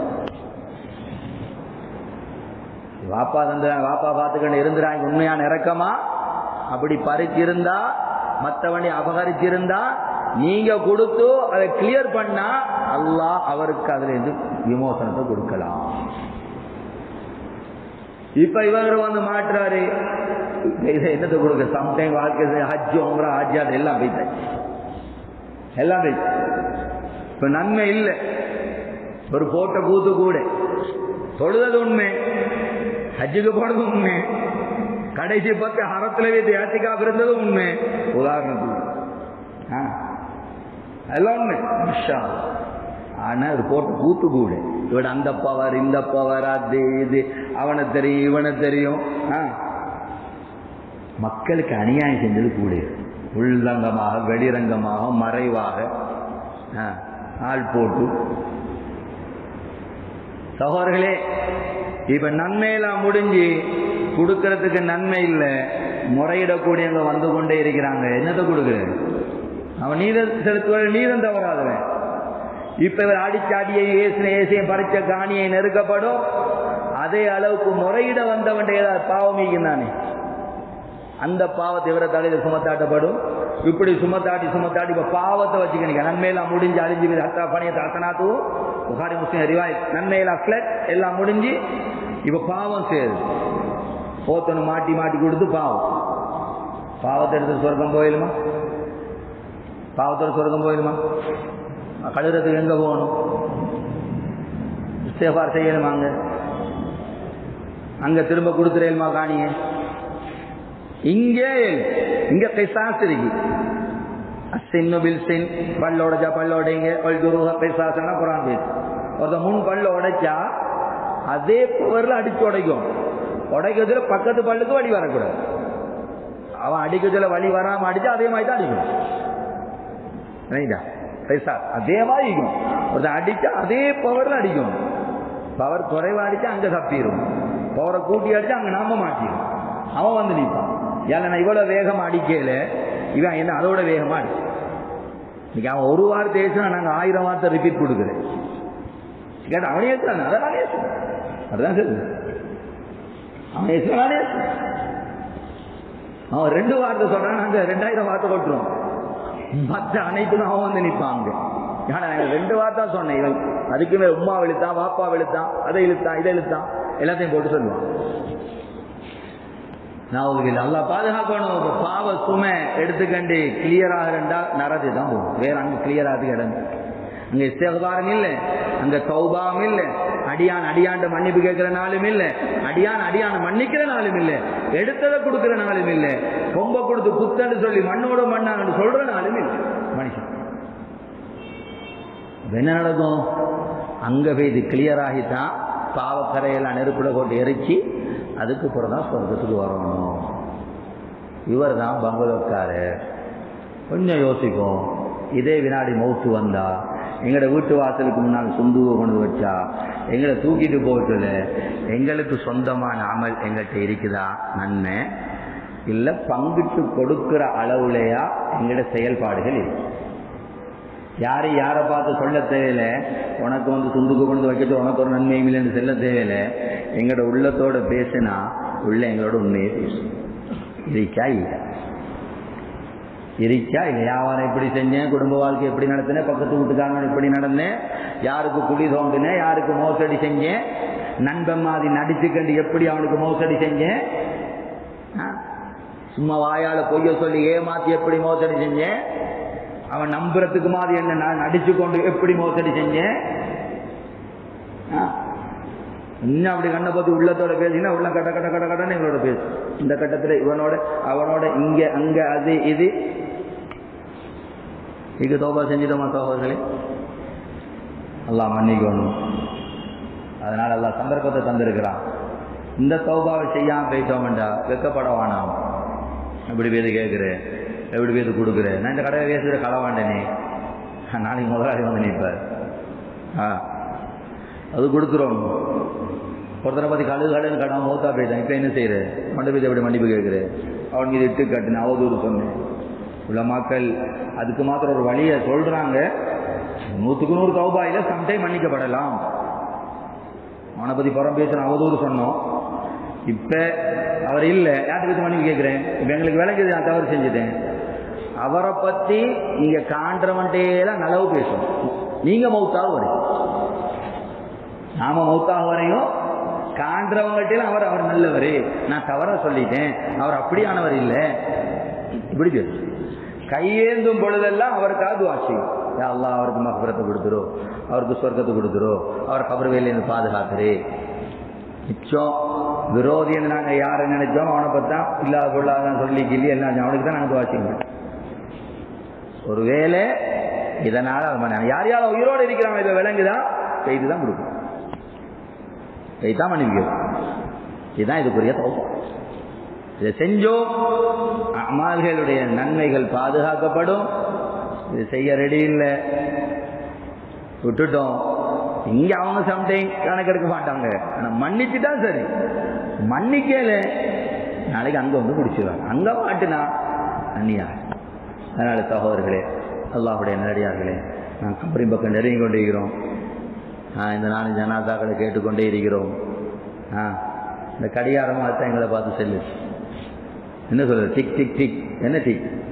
வாப்பா தந்து வாப்பா பார்த்துக்கிட்டு இருந்துறாங்க உண்மையான இறக்கமா அப்படி பறிச்சிருந்தா மற்றவனை அபகரிச்சிருந்தா நீங்க கொடுத்து அதை கிளியர் பண்ணா அல்லாஹ் அவருக்கு அதுல இருந்து விமோசனத்தை கொடுக்கலாம் இப்ப இவர் வந்து மாற்றுறாரு இதை என்னத்தை கொடுக்க சம்டைம் வாழ்க்கை ஹஜ் உம்ரா ஹஜ்ஜாட் எல்லாம் போயிட்டாச்சு எல்லாம் போயிட்டு இப்ப நன்மை இல்லை ஒரு போட்ட கூத்து கூட தொழுதது உண்மை ஹஜ்ஜுக்கு போனது உண்மை கடைசி பத்து ஹரத்துல வைத்து ஏத்திக்காக இருந்தது உண்மை உதாரணத்துக்கு எல்லாம் உண்மை ஆனா அது போட்ட கூத்து கூட இவட அந்த பவர் இந்த பவர் அது இது அவனை தெரியும் இவனை தெரியும் மக்களுக்கு அநியாயம் செஞ்சது கூட உள்ரங்கமாக வெளிரங்கமாக மறைவாக ஆள் போட்டு சகோதரர்களே இப்ப நன்மையெல்லாம் முடிஞ்சு கொடுக்கறதுக்கு நன்மை இல்லை முறையிடக்கூடியவங்க வந்து கொண்டே இருக்கிறாங்க என்னத்தை கொடுக்குற அவன் நீதம் செலுத்துவ நீதம் தவறாதவன் இப்ப இவர் அடிச்சாடியை ஏசின ஏசியை பறிச்ச காணியை நெருக்கப்படும் அதே அளவுக்கு முறையிட வந்தவன் ஏதாவது பாவம் தானே அந்த பாவத்தை இவரை தலையில் சுமத்தாட்டப்படும் இப்படி சுமத்தாடி சுமத்தாடி இப்ப பாவத்தை வச்சுக்கணிக்க நன்மையெல்லாம் முடிஞ்சு அழிஞ்சு போய் ஹத்தா பணியத்தை அத்தனாத்து புகாரி முஸ்லிம் ரிவாய் நன்மையெல்லாம் ஃபிளட் எல்லாம் முடிஞ்சு இப்ப பாவம் சேருது போத்தனு மாட்டி மாட்டி கொடுத்து பாவம் பாவத்தை எடுத்து சொர்க்கம் போயிடுமா பாவத்தோட சொர்க்கம் போயிடுமா கழுறதுக்கு எங்க போகணும் இஸ்திஃபார் செய்யணுமா அங்க அங்க திரும்ப கொடுத்துறேமா காணிய இங்கே இங்க கிசாஸ் இருக்கு சின்னு பில் சின் பல்ல உடைச்சா பல்ல உடைங்க பல் துருக பிசாசனா குரான் பேசு ஒருத்த முன் பல்ல உடைச்சா அதே பவர்ல அடிச்சு உடைக்கும் உடைக்கிறதுல பக்கத்து பல்லுக்கு வழி வரக்கூடாது அவன் அடிக்கிறதுல வழி வராம அடிச்சா அதே மாதிரி தான் அடிக்கணும் ரைட்டா பைசா அதே மாதிரி இருக்கும் ஒருத்தன் அடிச்சா அதே பவர்ல அடிக்கும் பவர் குறைவா அடிச்சா அங்க தப்பிடும் பவரை கூட்டி அடிச்சா அங்க நாம மாட்டிடும் அவன் வந்து நிற்பான் ஏன்னா நான் இவ்வளவு வேகமா அடிக்கல இவன் என்ன அதோட வேகமா அடி இன்னைக்கு அவன் ஒரு வார்த்தை பேசினா நாங்க ஆயிரம் வார்த்தை ரிப்பீட் கொடுக்குறேன் கேட்டா அவனே ஏசுறான் அதை நானே ஏசுறேன் அதுதான் சரி அவன் ஏசுறான் நானே ஏசுறேன் அவன் ரெண்டு வார்த்தை சொல்றான் நாங்க ரெண்டாயிரம் வார்த்தை கொட்டுறோம் மற்ற அனைத்தும் அவன் வந்து நிற்பாங்க ஏன்னா நான் ரெண்டு வார்த்தை சொன்னேன் இவன் அதுக்குமே உமா வெளுத்தான் வாப்பா வெளுத்தான் அதை இழுத்தான் இதை இழுத்தான் எல்லாத்தையும் போட்டு சொல்லுவான் நான் உங்களுக்கு நல்லா பாதுகாக்கணும் இப்ப பாவ சுமை எடுத்துக்கண்டு கிளியர் ஆகிறண்டா நரது தான் போகும் வேற அங்க கிளியர் ஆகிறதுக்கு இடம் இல்லை. அங்க இஸ்தகபாரம் இல்லை அங்க சௌபாம் இல்லை அடியான் அடியாண்ட மன்னிப்பு கேட்கிற நாளும் இல்லை அடியான் அடியான மன்னிக்கிற நாளும் இல்லை எடுத்ததை கொடுக்கிற நாளும் இல்லை கொம்ப கொடுத்து குத்தன்னு சொல்லி மண்ணோட மண்ணான்னு சொல்ற நாளும் இல்லை மனுஷன் இப்ப என்ன நடக்கும் அங்க போய் இது கிளியர் ஆகித்தான் பாவக்கரையெல்லாம் நெருப்புல போட்டு எரிச்சு அதுக்கு அப்புறம் தான் சொர்க்கத்துக்கு வரணும் இவர் தான் பங்களோக்காரு கொஞ்சம் யோசிக்கும் இதே வினாடி மௌத்து வந்தா எங்களோட வீட்டு வாசலுக்கு முன்னால் சொந்துவை கொண்டு வச்சா எங்களை தூக்கிட்டு போகல எங்களுக்கு சொந்தமான அமல் எங்கள்கிட்ட இருக்குதா நன்மை இல்லை பங்கிட்டு கொடுக்கிற அளவுலையா எங்களோட செயல்பாடுகள் இருக்கு யாரை யாரை பார்த்து சொல்ல தேவையில்ல உனக்கு வந்து துண்டுக்கு கொண்டு வைக்கிறது உனக்கு ஒரு நன்மையும் இல்லைன்னு சொல்ல தேவையில்ல எங்களோட உள்ளத்தோட பேசினா உள்ள எங்களோட உண்மையை பேசும் இருக்கா இல்லை இருக்கா இல்லை வியாபாரம் எப்படி செஞ்சேன் குடும்ப வாழ்க்கை எப்படி நடத்தினேன் பக்கத்து வீட்டுக்காரங்க எப்படி நடந்தேன் யாருக்கு குழி தோண்டினேன் யாருக்கு மோசடி செஞ்சேன் நண்பன் மாதிரி நடிச்சுக்கண்டு எப்படி அவனுக்கு மோசடி செஞ்சேன் ஆ? சும்மா வாயால பொய்ய சொல்லி ஏமாத்தி எப்படி மோசடி செஞ்சேன் அவன் நம்புறதுக்கு மாதிரி என்ன நான் நடிச்சு கொண்டு எப்படி மோசடி செஞ்சேன் ஆ? இன்னும் அப்படி கண்ணை பார்த்து உள்ளத்தோட பேசினா உள்ள கட்ட கட்ட கட்ட கட்டன்னு எங்களோட பேசு இந்த கட்டத்துல இவனோட அவனோட இங்க அங்க அது இது இது தோபா செஞ்சிட்டோமா சோழர்களே அல்லாஹ் மன்னிக்கணும் அதனால அல்லாஹ் சந்தர்ப்பத்தை தந்திருக்கிறான் இந்த தௌபாவை செய்யாம போயிட்டோம்டா வெக்கப்பட வேணாம் எப்படி பேரு கேட்குறேன் எப்படி பேரு கொடுக்குறேன் நான் இந்த கடையை பேசுகிற களவாண்டனே நாளைக்கு முதலாளி வந்து நிற்பார் ஆ அது கொடுக்குறோம் ஒருத்தரை பற்றி கழுகு கழுகு கடன் மௌத்தா போயிட்டேன் இப்போ என்ன செய்கிறேன் மண்டபத்தை எப்படி மன்னிப்பு கேட்குறேன் அவனுக்கு இது இட்டு கட்டுனேன் அவதூறு சொன்னேன் உள்ள மக்கள் அதுக்கு மாத்திரம் ஒரு வழியை சொல்கிறாங்க நூற்றுக்கு நூறு தௌபாயில் சம்டைம் மன்னிக்கப்படலாம் அவனை பற்றி புறம் பேசுன அவதூறு சொன்னோம் இப்போ அவர் இல்லை யார்கிட்ட பற்றி மன்னிப்பு கேட்குறேன் இப்போ எங்களுக்கு விளங்குது நான் தவறு செஞ்சுட்டேன் அவரை பற்றி நீங்கள் காண்றவன்ட்டேலாம் நலவு பேசணும் நீங்கள் மௌத்தாக வரையும் நாம மௌத்தாக வரையும் காண்றவங்கள்ட்ட அவர் அவர் நல்லவர் நான் தவறா சொல்லிட்டேன் அவர் அப்படியானவர் இல்லை இப்படி பேசு கையேந்தும் பொழுதெல்லாம் அவருக்காக துவா செய்யும் யா அல்லாஹ் அவருக்கு மகபரத்தை கொடுத்துரும் அவருக்கு சொர்க்கத்தை கொடுத்துரும் அவர் கபர் வேலையிருந்து பாதுகாத்துரு மிச்சம் விரோதின்னு நாங்கள் யாரை நினைச்சோம் அவனை பார்த்தா இல்லாத பொருளாதான் சொல்லி கிள்ளி எல்லாம் அவனுக்கு தான் நாங்கள் துவா செய்யணும் ஒருவேளை இதனால அது மன்னிப்பு. யார் யார் உயிரோடு இருக்கிறாங்க இதை விளங்குதான் செய்து தான் கொடுக்கும் இதைத்தான் மன்னிப்பு இதுதான் இதுக்குரிய தோப்பம் இதை செஞ்சோம் அமால்களுடைய நன்மைகள் பாதுகாக்கப்படும் இது செய்ய ரெடி இல்லை விட்டுட்டோம் இங்க அவங்க சம்டைம் கணக்கெடுக்க மாட்டாங்க ஆனா மன்னிச்சுட்டா சரி மன்னிக்கல நாளைக்கு அங்க வந்து குடிச்சிருவாங்க அங்க மாட்டுனா அந்நியா அதனால சகோதரர்களே அல்லாஹுடைய நேரடியார்களே நான் கம்பரி பக்கம் நெருங்கி கொண்டிருக்கிறோம் ஆ, இந்த நாலு ஜனாதாக்களை கேட்டுக்கொண்டே இருக்கிறோம் ஆ இந்த கடிகாரமாக தான் எங்களை பார்த்து செல்லு என்ன சொல்றது டிக் டிக் டிக் என்ன டிக்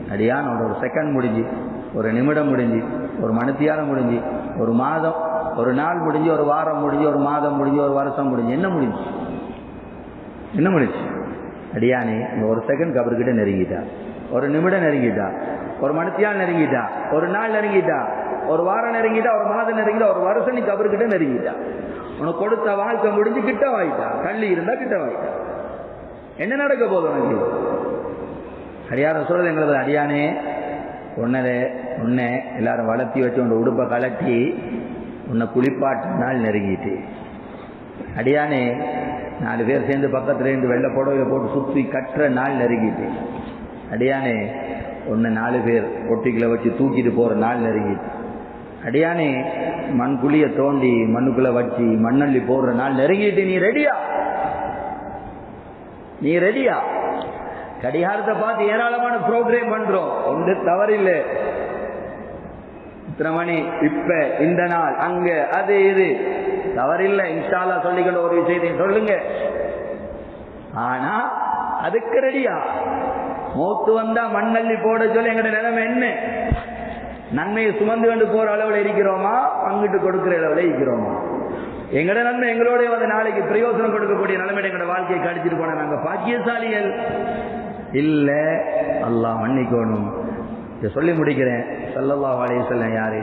அடியானோட ஒரு செகண்ட் முடிஞ்சு ஒரு நிமிடம் முடிஞ்சு ஒரு மணித்தியாலம் முடிஞ்சு ஒரு மாதம் ஒரு நாள் முடிஞ்சு ஒரு வாரம் முடிஞ்சு ஒரு மாதம் முடிஞ்சு ஒரு வருஷம் முடிஞ்சு என்ன முடிஞ்சு என்ன முடிஞ்சு அடியானே இந்த ஒரு செகண்ட் கபர்கிட்ட நெருங்கிட்டா ஒரு நிமிடம் நெருங்கிட்டா ஒரு மணித்தியால் நெருங்கிட்டா ஒரு நாள் நெருங்கிட்டா ஒரு வாரம் நெருங்கிட்டா ஒரு மாதம் நெருங்கிட்டா ஒரு வருஷம் நீ கபர்கிட்ட நெருங்கிட்டா உனக்கு கொடுத்த வாழ்க்கை முடிஞ்சு கிட்ட வாயிட்டா கள்ளி இருந்தா கிட்ட வாயிட்டா என்ன நடக்க போகுது உனக்கு அடியார சொல்றது எங்களது அடியானே உன்னதே உன்னை எல்லாரும் வளர்த்தி வச்சு உன் உடுப்பை கலட்டி உன்னை குளிப்பாட்டு நாள் நெருங்கிட்டு அடியானே நாலு பேர் சேர்ந்து பக்கத்துல இருந்து வெள்ளை புடவையை போட்டு சுற்றி கட்டுற நாள் நெருங்கிட்டு அடியானே உன்னை நாலு பேர் ஒட்டிக்குள்ள வச்சு தூக்கிட்டு போற நாள் நெருங்கிட்டு அடியானே மண் குழிய தோண்டி மண்ணுக்குள்ள வச்சு மண்ணள்ளி போடுற நாள் நெருங்கிட்டு நீ ரெடியா நீ ரெடியா கடிகாரத்தை பார்த்து ஏராளமான ப்ரோக்ராம் பண்றோம் ஒன்று தவறில்லை இத்தனை மணி இப்ப இந்த நாள் அங்க அது இது தவறில்லை இன்ஷால்லா சொல்லிக்கொண்ட ஒரு விஷயத்தை சொல்லுங்க ஆனா அதுக்கு ரெடியா மூத்து வந்தா மண்ணள்ளி போட சொல்லி எங்கட நிலைமை என்ன நன்மையை சுமந்து கொண்டு போற அளவுல இருக்கிறோமா அங்கிட்டு கொடுக்கிற அளவுல இருக்கிறோமா எங்கட நன்மை எங்களோட வந்து நாளைக்கு பிரயோசனம் கொடுக்கக்கூடிய நிலைமையில எங்களோட வாழ்க்கையை கடிச்சிட்டு போன நாங்க பாக்கியசாலிகள் இல்ல அல்லாஹ் மன்னிக்கணும் இதை சொல்லி முடிக்கிறேன் சல்லல்லா அலைய சொல்ல யாரு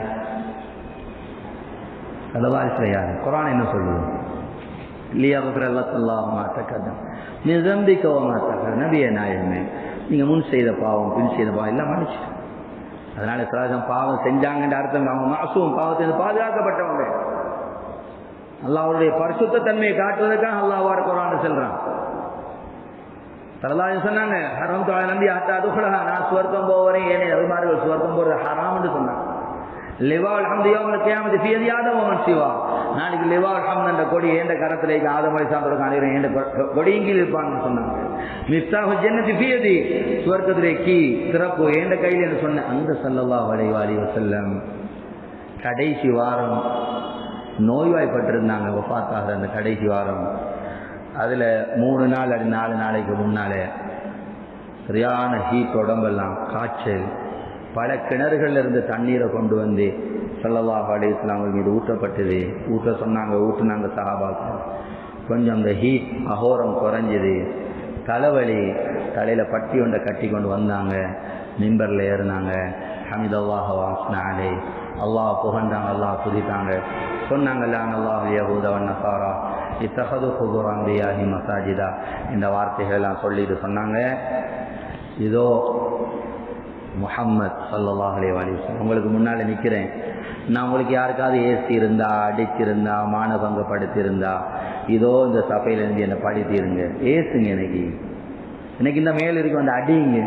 சல்லல்லாஹு யாரு குரான் என்ன சொல்லுது இல்லையா அல்லாஹ் மாத்தக்கதம் நீ ஜம்பிக்கவோ மாத்தக்க நபிய நாயகமே நீங்க முன் செய்த பாவம் பின் செய்த பாவம் எல்லாம் மன்னிச்சு அதனால சராஜம் பாவம் செஞ்சாங்கன்ற அர்த்தம் அவங்க மாசும் பாவத்தை பாதுகாக்கப்பட்டவங்க அல்லாஹ்வுடைய பரிசுத்த தன்மையை காட்டுவதற்காக அல்லாஹ் குரான் செல்றான் சரதாஜன் சொன்னாங்க ஹரம் தொலை நம்பி அத்தா அதுகுலகா நான் சுவர்க்கம் போவரேன் ஏனே அபிமார்கள் சுவர்க்கம் போறது ஹராம்னு சொன்னாங்க லிவா அல்ஹம்து யௌமல் கியாமத்தி ஃபீ யதி ஆதம் வமன் சிவா நாளைக்கு லிவா அல்ஹம்து என்ற கொடி ஏண்ட கரத்துல இருக்கு ஆதம் அலைஹிஸ்ஸலாம் காணிறேன் ஏண்ட கொடியங்கில் இருப்பாங்கன்னு சொன்னாங்க மிஃப்தாஹு ஜன்னதி ஃபீ யதி சுவர்க்கத்திலே கீ திறப்பு ஏண்ட கையில் என்று சொன்ன அந்த ஸல்லல்லாஹு அலைஹி வஸல்லம் வஸல்லம் கடைசி வாரம் நோய்வாய்ப்பட்டிருந்தாங்க வஃபாத்தாகிற அந்த கடைசி வாரம் அதுல மூணு நாள் அது நாலு நாளைக்கு முன்னாலே சரியான ஹீட் உடம்பெல்லாம் காய்ச்சல் பல கிணறுகள்ல இருந்து தண்ணீரை கொண்டு வந்து சல்லல்லாஹு அலைஹி வஸல்லம் அவங்க மீது ஊற்றப்பட்டது ஊற்ற சொன்னாங்க ஊற்றுனாங்க சஹாபாக்கள் கொஞ்சம் அந்த ஹீட் அகோரம் குறைஞ்சது தலைவலி தலையில பட்டி ஒன்றை கட்டி கொண்டு வந்தாங்க மிம்பர்ல ஏறினாங்க ஹமிதல்லாஹ் வாஸ்னாலே அல்லாஹ் புகழ்ந்தாங்க அல்லாஹ் துதித்தாங்க சொன்னாங்க லான் அல்லாஹ் யஹூத வன்னசாரா இத்தகது குபுரான் பியாஹி மசாஜிதா இந்த வார்த்தைகள்லாம் சொல்லிட்டு சொன்னாங்க இதோ முஹம்மத் சல்லல்லாஹ் அலைஹி வஸல்லம் உங்களுக்கு முன்னால நிக்கிறேன் நான் உங்களுக்கு யாருக்காவது ஏசி இருந்தா அடிச்சிருந்தா மானபங்கப்படுத்தியிருந்தா இதோ இந்த சபையில இருந்து என்னை படித்திருங்க ஏசுங்க எனக்கு எனக்கு இந்த மேல் இருக்கு வந்து அடிங்க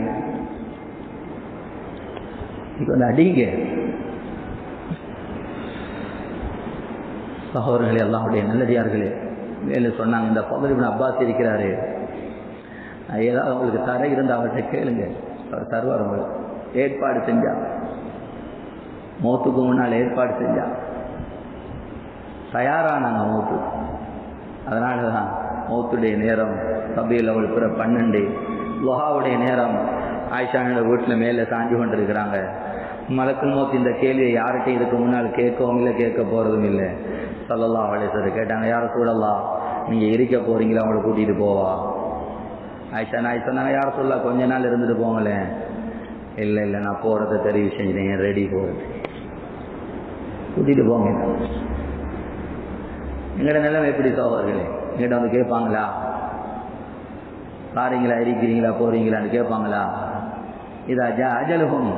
இதுக்கு வந்து அடிங்க சகோதரர்களே அல்லாஹுடைய நல்லடியார்களே மேலே சொன்னாங்க இந்த பகுதிபின் அப்பாஸ் இருக்கிறாரு ஏதாவது உங்களுக்கு தர இருந்து அவர்கிட்ட கேளுங்க அவர் தருவார் உங்களுக்கு ஏற்பாடு செஞ்சா மௌத்துக்கு முன்னால் ஏற்பாடு செஞ்சா தயாரானாங்க மௌத்து அதனால தான் மௌத்துடைய நேரம் சபையில் அவள் பிற பன்னெண்டு லொஹாவுடைய நேரம் ஆயிஷானோட வீட்டில் மேலே சாஞ்சு கொண்டிருக்கிறாங்க மலக்குள் மௌத் இந்த கேள்வியை யார்கிட்டையும் இதுக்கு முன்னால் கேட்கவும் இல்லை கேட்க போகிறதும் இல்லை சொல்லலாம் அவளே சார் கேட்டாங்க யாரை சூழலாம் நீங்கள் இருக்க போகிறீங்களா அவங்கள கூட்டிகிட்டு போவா ஆயிஷா நான் சொன்னாங்க யார் சொல்ல கொஞ்ச நாள் இருந்துட்டு போங்களேன் இல்லை இல்லை நான் போகிறத தெரிவு செஞ்சுட்டேன் ரெடி போகிறது கூட்டிகிட்டு போங்க எங்கட நிலைமை எப்படி சோழர்களே எங்கிட்ட வந்து கேட்பாங்களா பாருங்களா இருக்கிறீங்களா போறீங்களான்னு கேட்பாங்களா இதா ஜா அஜலுகும்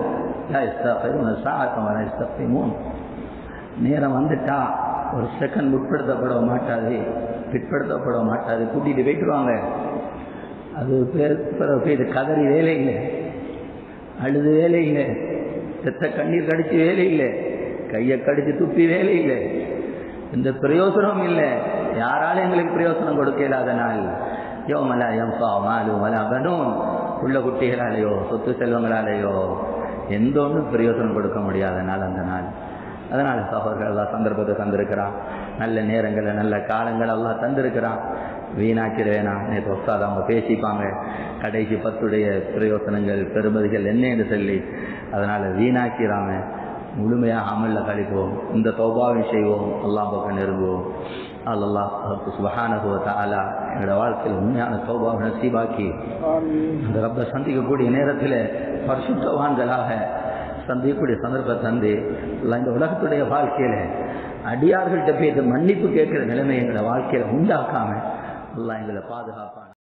நேரம் வந்துட்டா ஒரு செகண்ட் முற்படுத்தப்பட மாட்டாது பிற்படுத்தப்பட மாட்டாது கூட்டிட்டு போயிட்டுருவாங்க அது பேர் இது கதறி வேலை இல்லை அழுது வேலை இல்லை செத்த கண்ணீர் கடிச்சு வேலை இல்லை கையை கடிச்சு துப்பி வேலை இல்லை இந்த பிரயோசனம் இல்லை யாராலும் எங்களுக்கு பிரயோசனம் கொடுக்க இல்லாத நாள் யோ மலா எம்பா மாலு மலா கனும் உள்ள குட்டிகளாலேயோ சொத்து செல்வங்களாலேயோ எந்த ஒன்றும் பிரயோசனம் கொடுக்க முடியாத நாள் அந்த நாள் அதனால சகோதரர்கள் எல்லாம் சந்தர்ப்பத்தை தந்திருக்கிறான் நல்ல நேரங்களை நல்ல காலங்கள் எல்லாம் தந்திருக்கிறான் வீணாக்கிற வேணாம் நேற்று ஒஸ்தாது அவங்க பேசிப்பாங்க கடைசி பத்துடைய பிரயோசனங்கள் பெருமதிகள் என்னன்னு சொல்லி அதனால வீணாக்கிறாம முழுமையாக அமல்ல கழிப்போம் இந்த தௌபாவை செய்வோம் அல்லாஹ் பக்கம் நெருங்குவோம் அல்லாஹ் சுபஹானஹு தஆலா எங்களோட வாழ்க்கையில் உண்மையான தௌபாவை நசீபாக்கி அந்த ரப்ப சந்திக்கக்கூடிய நேரத்தில் பரிசுத்தவான்களாக சந்திக்கக்கூடிய சந்தர்ப்பம் தந்து அல்லாஹ் இந்த உலகத்துடைய வாழ்க்கையில அடியார்கள்ட்ட போய் மன்னிப்பு கேட்கிற நிலைமை எங்களை வாழ்க்கையில உண்டாக்காம அல்லாஹ் எங்களை பாதுகாப்பான்